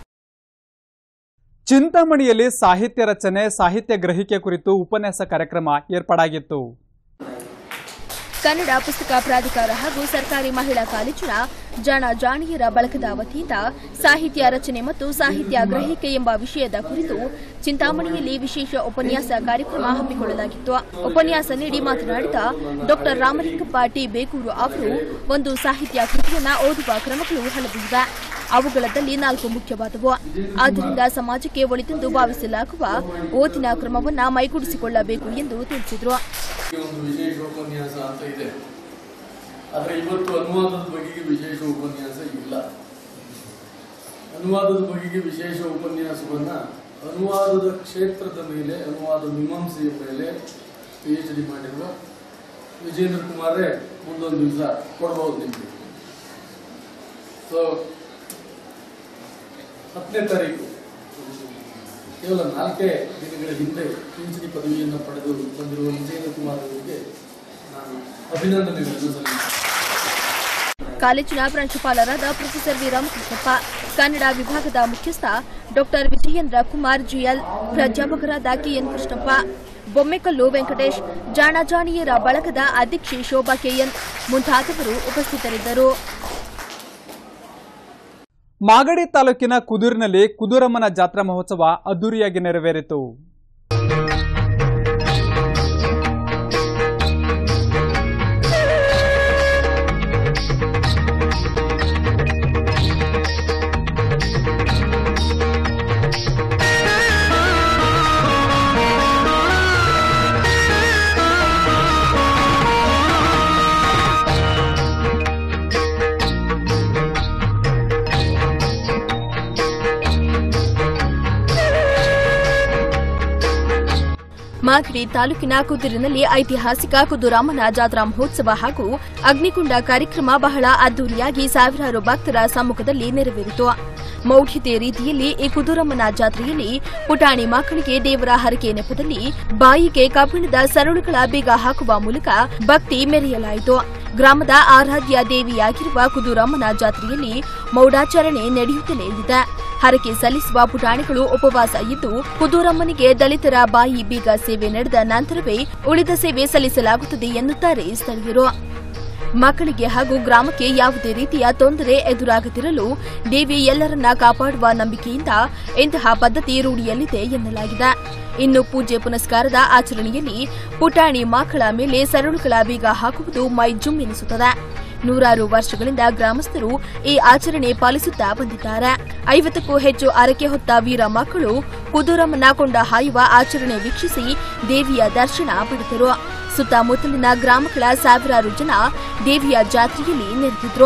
ಚಿಂತಾಮಣಿಯಲ್ಲಿ ಸಾಹಿತ್ಯ ರಚನೆ ಸಾಹಿತ್ಯ ಗ್ರಹಿಕೆ ಕುರಿತು ಉಪನ್ಯಾಸ ಕಾರ್ಯಕ್ರಮ ಏರ್ಪಾಡಾಗಿತ್ತು ಕನ್ನಡ ಪುಸ್ತಕ ಪ್ರಾಧಿಕಾರ ಹಾಗೂ ಸರ್ಕಾರಿ ಮಹಿಳಾ ಕಾಲೇಜಿನ ಜಾಣ ಜಾಣಿಯರ ಬಳಗದ ವತಿಯಿಂದ ಸಾಹಿತ್ಯ ರಚನೆ ಮತ್ತು ಸಾಹಿತ್ಯ ಗ್ರಹಿಕೆ ಎಂಬ ವಿಷಯದ ಕುರಿತು ಚಿಂತಾಮಣಿಯಲ್ಲಿ ವಿಶೇಷ ಉಪನ್ಯಾಸ ಕಾರ್ಯಕ್ರಮ ಹಮ್ಮಿಕೊಳ್ಳಲಾಗಿತ್ತು ಉಪನ್ಯಾಸ ನೀಡಿ ಮಾತನಾಡಿದ ಡಾ ರಾಮಲಿಂಗಪ್ಪ ಟಿ ಬೇಗೂರು ಅವರು ಒಂದು ಸಾಹಿತ್ಯ ಕೃತಿಯನ್ನ ಓದುವ ಕ್ರಮಗಳು ಹಲವು ಇವೆ ಅವುಗಳಲ್ಲಿ ನಾಲ್ಕು ಮುಖ್ಯವಾದವು ಆದ್ದರಿಂದ ಸಮಾಜಕ್ಕೆ ಒಳಿತೆಂದು ಭಾವಿಸಲಾಗುವ ಓದಿನ ಕ್ರಮವನ್ನ ಮೈಗೂಡಿಸಿಕೊಳ್ಳಬೇಕು ಎಂದು ತಿಳಿಸಿದರು ಒಂದು ವಿಶೇಷ ಉಪನ್ಯಾಸ ಅಂತ ಇದೆ ಆದರೆ ಇವತ್ತು ಅನುವಾದದ ಬಗೆಗೆ ವಿಶೇಷ ಉಪನ್ಯಾಸ ಇಲ್ಲ ಅನುವಾದದ ಬಗೆಗೆ ವಿಶೇಷ ಉಪನ್ಯಾಸವನ್ನ ಅನುವಾದದ ಕ್ಷೇತ್ರದ ಮೇಲೆ ಅನುವಾದ ಮೀಮಾಂಸೆಯ ಮೇಲೆ ಪಿ ಎಚ್ ಡಿ ಮಾಡಿರುವ ವಿಜೇಂದ್ರ ಕುಮಾರೇ ಮುಂದೊಂದು ದಿವಸ ಕೊಡಬಹುದು ನಿಮಗೆ ಸೊ ಹತ್ತನೇ ತಾರೀಕು ಕೇವಲ ನಾಲ್ಕೇ ದಿನಗಳ ಹಿಂದೆ ಪಿ ಎಚ್ ಡಿ ಪದವಿಯನ್ನು ಪಡೆದು ಬಂದಿರುವ ವಿಜೇಂದ್ರ ಕುಮಾರ್ ಅವರಿಗೆ ನಾನು ಅಭಿನಂದನೆಗಳನ್ನು ಸಲ್ಲಿಸುತ್ತೇನೆ ಕಾಲೇಜಿನ ಪ್ರಾಂಶುಪಾಲರಾದ ಪ್ರೊಫೆಸರ್ ವಿ ರಾಮಕೃಷ್ಣಪ್ಪ ಕನ್ನಡ ವಿಭಾಗದ ಮುಖ್ಯಸ್ಥ ಡಾಕ್ಟರ್ ವಿಜಯೇಂದ್ರ ಕುಮಾರ್ ಜಿಎಲ್ ಪ್ರಾಧ್ಯಾಪಕರಾದ ಕೆಎನ್ ಕೃಷ್ಣಪ್ಪ ಬೊಮ್ಮೆಕಲ್ಲು ವೆಂಕಟೇಶ್ ಜಾಣಜಾಣಿಯರ ಬಳಗದ ಅಧ್ಯಕ್ಷೆ ಶೋಭಾ ಕೆಎನ್ ಮುಂತಾದವರು ಉಪಸ್ಥಿತರಿದ್ದರು ಮಾಗಡಿ ತಾಲೂಕಿನ ಕುದೂರಿನಲ್ಲಿ ಕುದೂರಮ್ಮನ ಜಾತ್ರಾ ಮಹೋತ್ಸವ ಅದ್ದೂರಿಯಾಗಿ ನೆರವೇರಿತು ಮಾಗಡಿ ತಾಲೂಕಿನ ಕುದೂರಿನಲ್ಲಿ ಐತಿಹಾಸಿಕ ಕುದೂರಾಮನ ಜಾತ್ರಾ ಮಹೋತ್ಸವ ಹಾಗೂ ಅಗ್ನಿಕುಂಡ ಕಾರ್ಯಕ್ರಮ ಬಹಳ ಅದ್ದೂರಿಯಾಗಿ ಸಾವಿರಾರು ಭಕ್ತರ ಸಮ್ಮುಖದಲ್ಲಿ ನೆರವೇರಿತು ಮೌಢ್ಯತೆ ರೀತಿಯಲ್ಲಿ ಈ ಕುದೂರಮ್ಮನ ಜಾತ್ರೆಯಲ್ಲಿ ಪುಟಾಣಿ ಮಕ್ಕಳಿಗೆ ದೇವರ ಹರಕೆ ನೆಪದಲ್ಲಿ ಬಾಯಿಗೆ ಕಬ್ಬಿಣದ ಸರಳುಗಳ ಬೀಗ ಹಾಕುವ ಮೂಲಕ ಭಕ್ತಿ ಮೆರೆಯಲಾಯಿತು ಗ್ರಾಮದ ಆರಾಧ್ಯ ದೇವಿಯಾಗಿರುವ ಕುದೂರಮ್ಮನ ಜಾತ್ರೆಯಲ್ಲಿ ಮೌಢಾಚರಣೆ ನಡೆಯುತ್ತಲೇ ಇದೆ ಹರಕೆ ಸಲ್ಲಿಸುವ ಪುಟಾಣಿಗಳು ಉಪವಾಸ ಇದ್ದು ಕುದೂರಮ್ಮನಿಗೆ ದಲಿತರ ಬಾಯಿ ಬೀಗ ಸೇವೆ ನಡೆದ ನಂತರವೇ ಉಳಿದ ಸೇವೆ ಸಲ್ಲಿಸಲಾಗುತ್ತದೆ ಎನ್ನುತ್ತಾರೆ ಸ್ಥಳೀಯರು ಮಕ್ಕಳಿಗೆ ಹಾಗೂ ಗ್ರಾಮಕ್ಕೆ ಯಾವುದೇ ರೀತಿಯ ತೊಂದರೆ ಎದುರಾಗದಿರಲು ದೇವಿ ಎಲ್ಲರನ್ನ ಕಾಪಾಡುವ ನಂಬಿಕೆಯಿಂದ ಇಂತಹ ಪದ್ಧತಿ ರೂಢಿಯಲ್ಲಿದೆ ಎನ್ನಲಾಗಿದೆ ಇನ್ನು ಪೂಜೆ ಪುನಸ್ಕಾರದ ಆಚರಣೆಯಲ್ಲಿ ಪುಟಾಣಿ ಮಕ್ಕಳ ಮೇಲೆ ಸರಳುಗಳ ಬೀಗ ಹಾಕುವುದು ಮೈ ಜುಮ್ ಎನಿಸುತ್ತದೆ ನೂರಾರು ವರ್ಷಗಳಿಂದ ಗ್ರಾಮಸ್ಥರು ಈ ಆಚರಣೆ ಪಾಲಿಸುತ್ತಾ ಬಂದಿದ್ದಾರೆ ಐವತ್ತಕ್ಕೂ ಹೆಚ್ಚು ಅರಕೆ ಹೊತ್ತ ವೀರ ಮಕ್ಕಳು ಕುದೂರಮ್ಮನ ಕೊಂಡ ಹಾಯುವ ಆಚರಣೆ ವೀಕ್ಷಿಸಿ ದೇವಿಯ ದರ್ಶನ ಪಡೆದರು ಸುತ್ತಮುತ್ತಲಿನ ಗ್ರಾಮಗಳ ಸಾವಿರಾರು ಜನ ದೇವಿಯ ಜಾತ್ರೆಯಲ್ಲಿ ನೆರೆದಿದ್ರು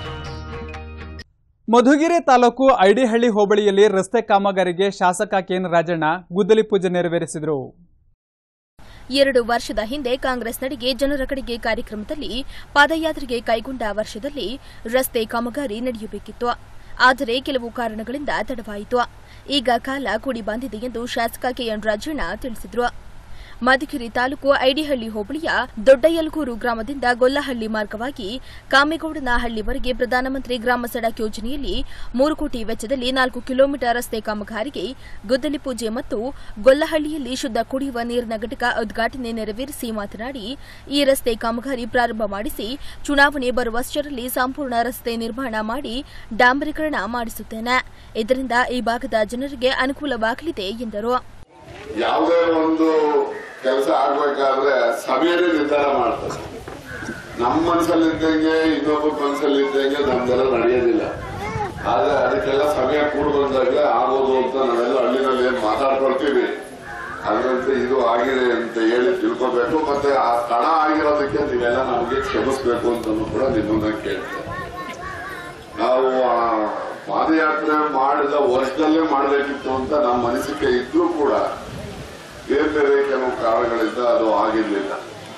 ಮಧುಗಿರಿ ತಾಲೂಕು ಐಡಿಹಳ್ಳಿ ಹೋಬಳಿಯಲ್ಲಿ ರಸ್ತೆ ಕಾಮಗಾರಿಗೆ ಶಾಸಕ ಕೆಎನ್ ರಾಜಣ್ಣ ಗುದ್ದಲಿ ಪೂಜೆ ನೆರವೇರಿಸಿದರು ಎರಡು ವರ್ಷದ ಹಿಂದೆ ಕಾಂಗ್ರೆಸ್ ನಡಿಗೆ ಜನರ ಕಡೆಗೆ ಕಾರ್ಯಕ್ರಮದಲ್ಲಿ ಪಾದಯಾತ್ರೆಗೆ ಕೈಗೊಂಡ ವರ್ಷದಲ್ಲಿ ರಸ್ತೆ ಕಾಮಗಾರಿ ನಡೆಯಬೇಕಿತ್ತು ಆದರೆ ಕೆಲವು ಕಾರಣಗಳಿಂದ ತಡವಾಯಿತು ಈಗ ಕಾಲ ಕೂಡಿ ಬಂದಿದೆ ಎಂದು ಶಾಸಕ ಕೆಎನ್ ರಾಜಣ್ಣ ತಿಳಿಸಿದರು ಮಧುಗಿರಿ ತಾಲೂಕು ಐಡಿಹಳ್ಳಿ ಹೋಬಳಿಯ ದೊಡ್ಡಯಲಗೂರು ಗ್ರಾಮದಿಂದ ಗೊಲ್ಲಹಳ್ಳಿ ಮಾರ್ಗವಾಗಿ ಕಾಮೇಗೌಡನಹಳ್ಳಿವರೆಗೆ ಪ್ರಧಾನಮಂತ್ರಿ ಗ್ರಾಮ ಸಡಕ್ ಯೋಜನೆಯಲ್ಲಿ ಮೂರು ಕೋಟಿ ವೆಚ್ಚದಲ್ಲಿ ನಾಲ್ಕು ಕಿಲೋಮೀಟರ್ ರಸ್ತೆ ಕಾಮಗಾರಿಗೆ ಗುದ್ದಲಿ ಪೂಜೆ ಮತ್ತು ಗೊಲ್ಲಹಳ್ಳಿಯಲ್ಲಿ ಶುದ್ಧ ಕುಡಿಯುವ ನೀರಿನ ಘಟಕ ಉದ್ಘಾಟನೆ ನೆರವೇರಿಸಿ ಮಾತನಾಡಿ ಈ ರಸ್ತೆ ಕಾಮಗಾರಿ ಪ್ರಾರಂಭ ಮಾಡಿಸಿ ಚುನಾವಣೆ ಬರುವಷ್ಟರಲ್ಲಿ ಸಂಪೂರ್ಣ ರಸ್ತೆ ನಿರ್ಮಾಣ ಮಾಡಿ ಡಾಂಬರೀಕರಣ ಮಾಡಿಸುತ್ತೇನೆ ಇದರಿಂದ ಈ ಭಾಗದ ಜನರಿಗೆ ಅನುಕೂಲವಾಗಲಿದೆ ಎಂದರು ಯಾವುದೇ ಒಂದು ಕೆಲಸ ಆಗ್ಬೇಕಾದ್ರೆ ಸಮಯನೇ ನಿರ್ಧಾರ ಮಾಡ್ತಾರೆ ನಮ್ಮ ಮನಸ್ಸಲ್ಲಿದ್ದಂಗೆ ಇನ್ನೊಬ್ಬ ಮನಸ್ಸಲ್ಲಿದ್ದಂಗೆ ನಮ್ದೆಲ್ಲ ನಡೆಯೋದಿಲ್ಲ ಆದ್ರೆ ಅದಕ್ಕೆಲ್ಲ ಸಮಯ ಕೂಡ ಬಂದಾಗಲೇ ಆಗೋದು ಅಂತ ನಾವೆಲ್ಲ ಹಳ್ಳಿನಲ್ಲಿ ಏನ್ ಮಾತಾಡ್ಕೊಳ್ತೀವಿ ಅದರಂತೆ ಇದು ಆಗಿದೆ ಅಂತ ಹೇಳಿ ತಿಳ್ಕೊಬೇಕು ಮತ್ತೆ ಆ ತಡ ಆಗಿರೋದಕ್ಕೆ ನೀವೆಲ್ಲ ನಮಗೆ ಕ್ಷಮಿಸ್ಬೇಕು ಅಂತ ಕೂಡ ನಿಮ್ಮನ್ನ ಕೇಳ್ತೇವೆ ನಾವು ಆ ಪಾದಯಾತ್ರೆ ಮಾಡಿದ ವರ್ಷದಲ್ಲೇ ಮಾಡಬೇಕಿತ್ತು ಅಂತ ನಮ್ಮ ಅನಿಸಿಕೆ ಇದ್ರೂ ಕೂಡ ಬೇರೆ ಬೇರೆ ಕೆಲವು ಕಾರಣಗಳಿಂದ ಅದು ಆಗಿರ್ಲಿಲ್ಲ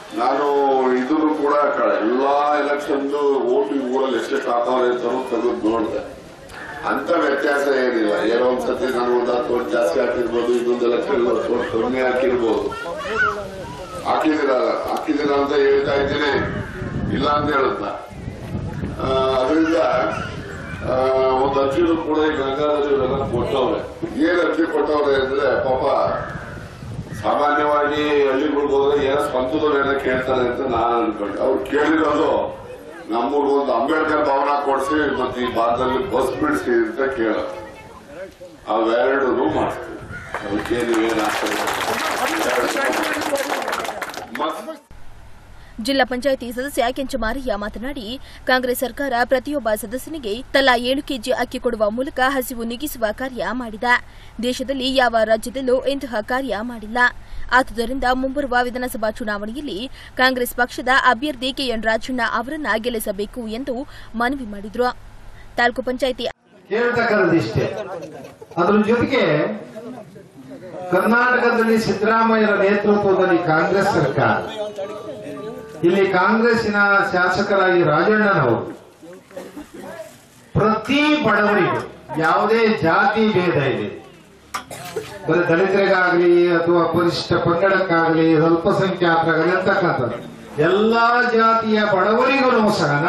ನಾನು ಇದನ್ನು ಕೂಡ ಕ- ಎಲ್ಲಾ ಎಲೆಕ್ಷನ್ ವೋಟಿಂಗ್ ಊರಲ್ಲಿ ಎಷ್ಟೆಷ್ಟು ಹಾಕವ್ರೆ ಅಂತ ತೆಗೆದು ನೋಡಿದೆ ಅಂತ ವ್ಯತ್ಯಾಸ ಏನಿಲ್ಲ ಏನೋ ಒಂದ್ಸತಿ ನಾನು ಒಂದು ಹತ್ತು ಓಟ್ ಜಾಸ್ತಿ ಹಾಕಿರ್ಬೋದು ಇನ್ನೊಂದು ಎಲೆಕ್ಷನ್ ಹತ್ತು ಓಟ್ ಕಮ್ಮಿ ಹಾಕಿರ್ಬೋದು ಹಾಕಿದಿರಲ್ಲ ಹಾಕಿದಿರ ಅಂತ ಹೇಳ್ತಾ ಇದ್ದೀನಿ ಇಲ್ಲ ಅಂತ ಹೇಳುತ್ತ ಅದರಿಂದ ಒಂದು ಅರ್ಜಿನೂ ಕೂಡ ಈ ಗಂಗಾಧರ ಇವೆಲ್ಲ ಕೊಟ್ಟವ್ರೆ ಏನ್ ಅರ್ಜಿ ಕೊಟ್ಟವ್ರೆ ಅಂದ್ರೆ ಪಾಪ ಸಾಮಾನ್ಯವಾಗಿ ಹಳ್ಳಿಗಳಿಗೆ ಹೋದ್ರೆ ಏನೋ ಸ್ವಂತದವ್ರು ಕೇಳ್ತಾರೆ ಅಂತ ನಾನು ಅನ್ಕೊಂಡೆ ಅವ್ರು ಕೇಳಿರೋದು ನಮ್ಮೂರ್ಗೊಂದು ಅಂಬೇಡ್ಕರ್ ಭವನ ಕೊಡಿಸಿ ಮತ್ತೆ ಈ ಭಾಗದಲ್ಲಿ ಬಸ್ ಬಿಡಿಸಿ ಅಂತ ಕೇಳೋದು ಅವೆರಡೂ ಮಾಡ್ತೀವಿ ಅದಕ್ಕೆ ನೀವೇನು ಮತ್ತೆ ಜಿಲ್ಲಾ ಪಂಚಾಯಿತಿ ಸದಸ್ಯ ಕೆಂಚಮಾರಯ್ಯ ಮಾತನಾಡಿ ಕಾಂಗ್ರೆಸ್ ಸರ್ಕಾರ ಪ್ರತಿಯೊಬ್ಬ ಸದಸ್ಯನಿಗೆ ತಲಾ ಏಳು ಕೆಜಿ ಅಕ್ಕಿ ಕೊಡುವ ಮೂಲಕ ಹಸಿವು ನೀಗಿಸುವ ಕಾರ್ಯ ಮಾಡಿದೆ ದೇಶದಲ್ಲಿ ಯಾವ ರಾಜ್ಯದಲ್ಲೂ ಇಂತಹ ಕಾರ್ಯ ಮಾಡಿಲ್ಲ ಆದುದರಿಂದ ಮುಂಬರುವ ವಿಧಾನಸಭಾ ಚುನಾವಣೆಯಲ್ಲಿ ಕಾಂಗ್ರೆಸ್ ಪಕ್ಷದ ಅಭ್ಯರ್ಥಿ ಕೆಎನ್ ರಾಜಣ್ಣ ಅವರನ್ನ ಗೆಲ್ಲಿಸಬೇಕು ಎಂದು ಮನವಿ ಮಾಡಿದರು ತಾಲೂಕು ಪಂಚಾಯಿತಿ ಕೇಳ್ತಕ್ಕಂಥದ್ದಿಷ್ಟೇ ಅದ್ರ ಜೊತೆಗೆ ಕರ್ನಾಟಕದಲ್ಲಿ ಸಿದ್ದರಾಮಯ್ಯರ ನೇತೃತ್ವದಲ್ಲಿ ಕಾಂಗ್ರೆಸ್ ಸರ್ಕಾರ ಇಲ್ಲಿ ಕಾಂಗ್ರೆಸ್ಸಿನ ಶಾಸಕರಾಗಿ ರಾಜಣ್ಣನವರು ಪ್ರತಿ ಬಡವರಿಗೂ ಯಾವುದೇ ಜಾತಿ ಭೇದ ಇದೆ ಬರೀ ದಲಿತರಿಗಾಗಲಿ ಅಥವಾ ಪರಿಶಿಷ್ಟ ಪಂಗಡಕ್ಕಾಗಲಿ ಅಲ್ಪಸಂಖ್ಯಾತರಾಗಲಿ ಅಂತಕ್ಕಂಥದ್ದು ಎಲ್ಲಾ ಜಾತಿಯ ಬಡವರಿಗೂ ಸಹ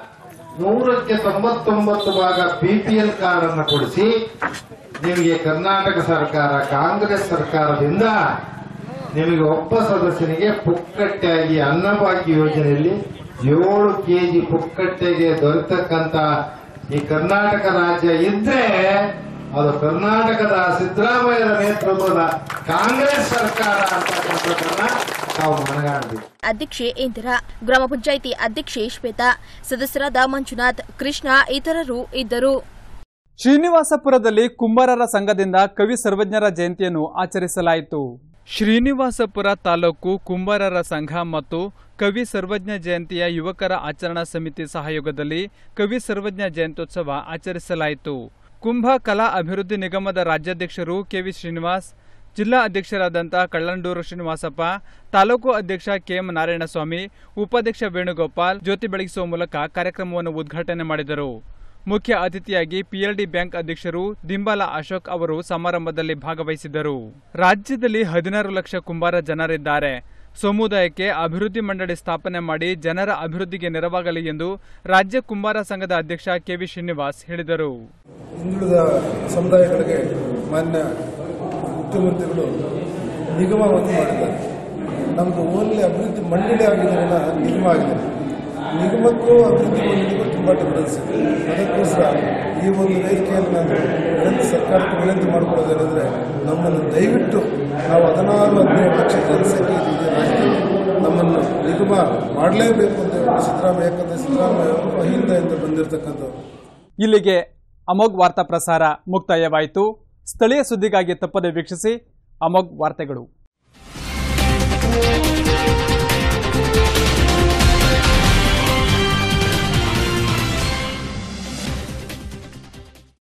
ನೂರಕ್ಕೆ ತೊಂಬತ್ತೊಂಬತ್ತು ಭಾಗ ಬಿಪಿಎಲ್ ಕಾರ್ಡ್ ಅನ್ನು ಕೊಡಿಸಿ ನಿಮಗೆ ಕರ್ನಾಟಕ ಸರ್ಕಾರ ಕಾಂಗ್ರೆಸ್ ಸರ್ಕಾರದಿಂದ ನಿಮಗೆ ಒಬ್ಬ ಸದಸ್ಯನಿಗೆ ಪುಕ್ಕಟ್ಟೆಯಾಗಿ ಅನ್ನಭಾಗ್ಯ ಯೋಜನೆಯಲ್ಲಿ ಏಳು ಕೆಜಿ ಪುಕ್ಕಟ್ಟೆಗೆ ದೊರೆತಕ್ಕಂತ ಈ ಕರ್ನಾಟಕ ರಾಜ್ಯ ಇದ್ರೆ ಅದು ಕರ್ನಾಟಕದ ಸಿದ್ದರಾಮಯ್ಯರ ನೇತೃತ್ವದ ಕಾಂಗ್ರೆಸ್ ಸರ್ಕಾರ ಅಂತಕ್ಕಂಥದ್ದನ್ನ ತಾವು ಮನಗಾಣಬೇಕು ಅಧ್ಯಕ್ಷೆ ಇಂದಿರಾ ಗ್ರಾಮ ಪಂಚಾಯಿತಿ ಅಧ್ಯಕ್ಷೆ ಶ್ವೇತಾ ಸದಸ್ಯರಾದ ಮಂಜುನಾಥ್ ಕೃಷ್ಣ ಇತರರು ಇದ್ದರು ಶ್ರೀನಿವಾಸಪುರದಲ್ಲಿ ಕುಂಬಾರರ ಸಂಘದಿಂದ ಕವಿ ಸರ್ವಜ್ಞರ ಜಯಂತಿಯನ್ನು ಆಚರಿಸಲಾಯಿತು ಶ್ರೀನಿವಾಸಪುರ ತಾಲೂಕು ಕುಂಬಾರರ ಸಂಘ ಮತ್ತು ಕವಿ ಸರ್ವಜ್ಞ ಜಯಂತಿಯ ಯುವಕರ ಆಚರಣಾ ಸಮಿತಿ ಸಹಯೋಗದಲ್ಲಿ ಕವಿ ಸರ್ವಜ್ಞ ಜಯಂತ್ಯೋತ್ಸವ ಆಚರಿಸಲಾಯಿತು ಕುಂಭ ಕಲಾ ಅಭಿವೃದ್ಧಿ ನಿಗಮದ ರಾಜ್ಯಾಧ್ಯಕ್ಷರು ಕೆವಿ ಶ್ರೀನಿವಾಸ್ ಜಿಲ್ಲಾ ಅಧ್ಯಕ್ಷರಾದಂಥ ಕಳ್ಳಂಡೂರು ಶ್ರೀನಿವಾಸಪ್ಪ ತಾಲೂಕು ಅಧ್ಯಕ್ಷ ಕೆಎಂ ನಾರಾಯಣಸ್ವಾಮಿ ಉಪಾಧ್ಯಕ್ಷ ವೇಣುಗೋಪಾಲ್ ಜ್ಯೋತಿ ಬೆಳಗಿಸುವ ಮೂಲಕ ಕಾರ್ಯಕ್ರಮವನ್ನು ಉದ್ಘಾಟನೆ ಮಾಡಿದರು ಮುಖ್ಯ ಅತಿಥಿಯಾಗಿ ಪಿಎಲ್ಡಿ ಬ್ಯಾಂಕ್ ಅಧ್ಯಕ್ಷರು ದಿಂಬಾಲ ಅಶೋಕ್ ಅವರು ಸಮಾರಂಭದಲ್ಲಿ ಭಾಗವಹಿಸಿದ್ದರು ರಾಜ್ಯದಲ್ಲಿ ಹದಿನಾರು ಲಕ್ಷ ಕುಂಬಾರ ಜನರಿದ್ದಾರೆ ಸಮುದಾಯಕ್ಕೆ ಅಭಿವೃದ್ಧಿ ಮಂಡಳಿ ಸ್ಥಾಪನೆ ಮಾಡಿ ಜನರ ಅಭಿವೃದ್ಧಿಗೆ ನೆರವಾಗಲಿ ಎಂದು ರಾಜ್ಯ ಕುಂಬಾರ ಸಂಘದ ಅಧ್ಯಕ್ಷ ಕೆವಿ ಶ್ರೀನಿವಾಸ್ ಹೇಳಿದರು ಹಿಂದುಳಿದ ಸಮುದಾಯಗಳಿಗೆ ಮಾನ್ಯ ಮುಖ್ಯಮಂತ್ರಿಗಳು ನಿಗಮವನ್ನು ಮಾಡಿದ್ದಾರೆ ನಮ್ಮದು ಓನ್ಲಿ ಅಭಿವೃದ್ಧಿ ಮಂಡಳಿ ಆಗಿರೋದ್ರಿಂದ ನಿಗಮ ಆಗಿದೆ ನಿಗಮಕ್ಕೂ ಅಭಿವೃದ್ಧಿ ಮಂಡಳಿಗೂ ತುಂಬ ಡಿಫರೆನ್ಸ್ ಇದೆ ಅದಕ್ಕೋಸ್ಕರ ಈ ಒಂದು ವೇದಿಕೆಯಲ್ಲಿ ನಾನು ವಿನಂತಿ ಸರ್ಕಾರಕ್ಕೆ ವಿನಂತಿ ಮಾಡಿಕೊಳ್ಳೋದೇನೆಂದರೆ ನಮ್ಮನ್ನು ದಯವಿಟ್ಟು ನಾವು ಹದಿನಾರು ಹದಿನೇಳು ಲಕ್ಷ ಜನಸಂಖ್ಯೆ ಇದೆ ರಾಜ್ಯದಲ್ಲಿ ನಮ್ಮನ್ನು ನಿಗಮ ಮಾಡಲೇಬೇಕು ಅಂತ ಹೇಳಿ ಸಿದ್ದರಾಮಯ್ಯ ಯಾಕಂದರೆ ಸಿದ್ದರಾಮಯ್ಯ ಅವರು ಅಹಿಂದೆಯಿಂದ ಬಂದಿರತಕ್ಕಂಥವ್ರು ಇಲ್ಲಿಗೆ ಅಮೋಘ್ ವಾರ್ತಾ ಪ್ರಸಾರ ಮುಕ್ತಾಯವಾಯಿತು ಸ್ಥಳೀಯ ಸುದ್ದಿಗಾಗಿ ತಪ್ಪದೆ ವೀಕ್ಷಿಸಿ ಅಮೋಘ್ ವಾರ್ತೆಗಳು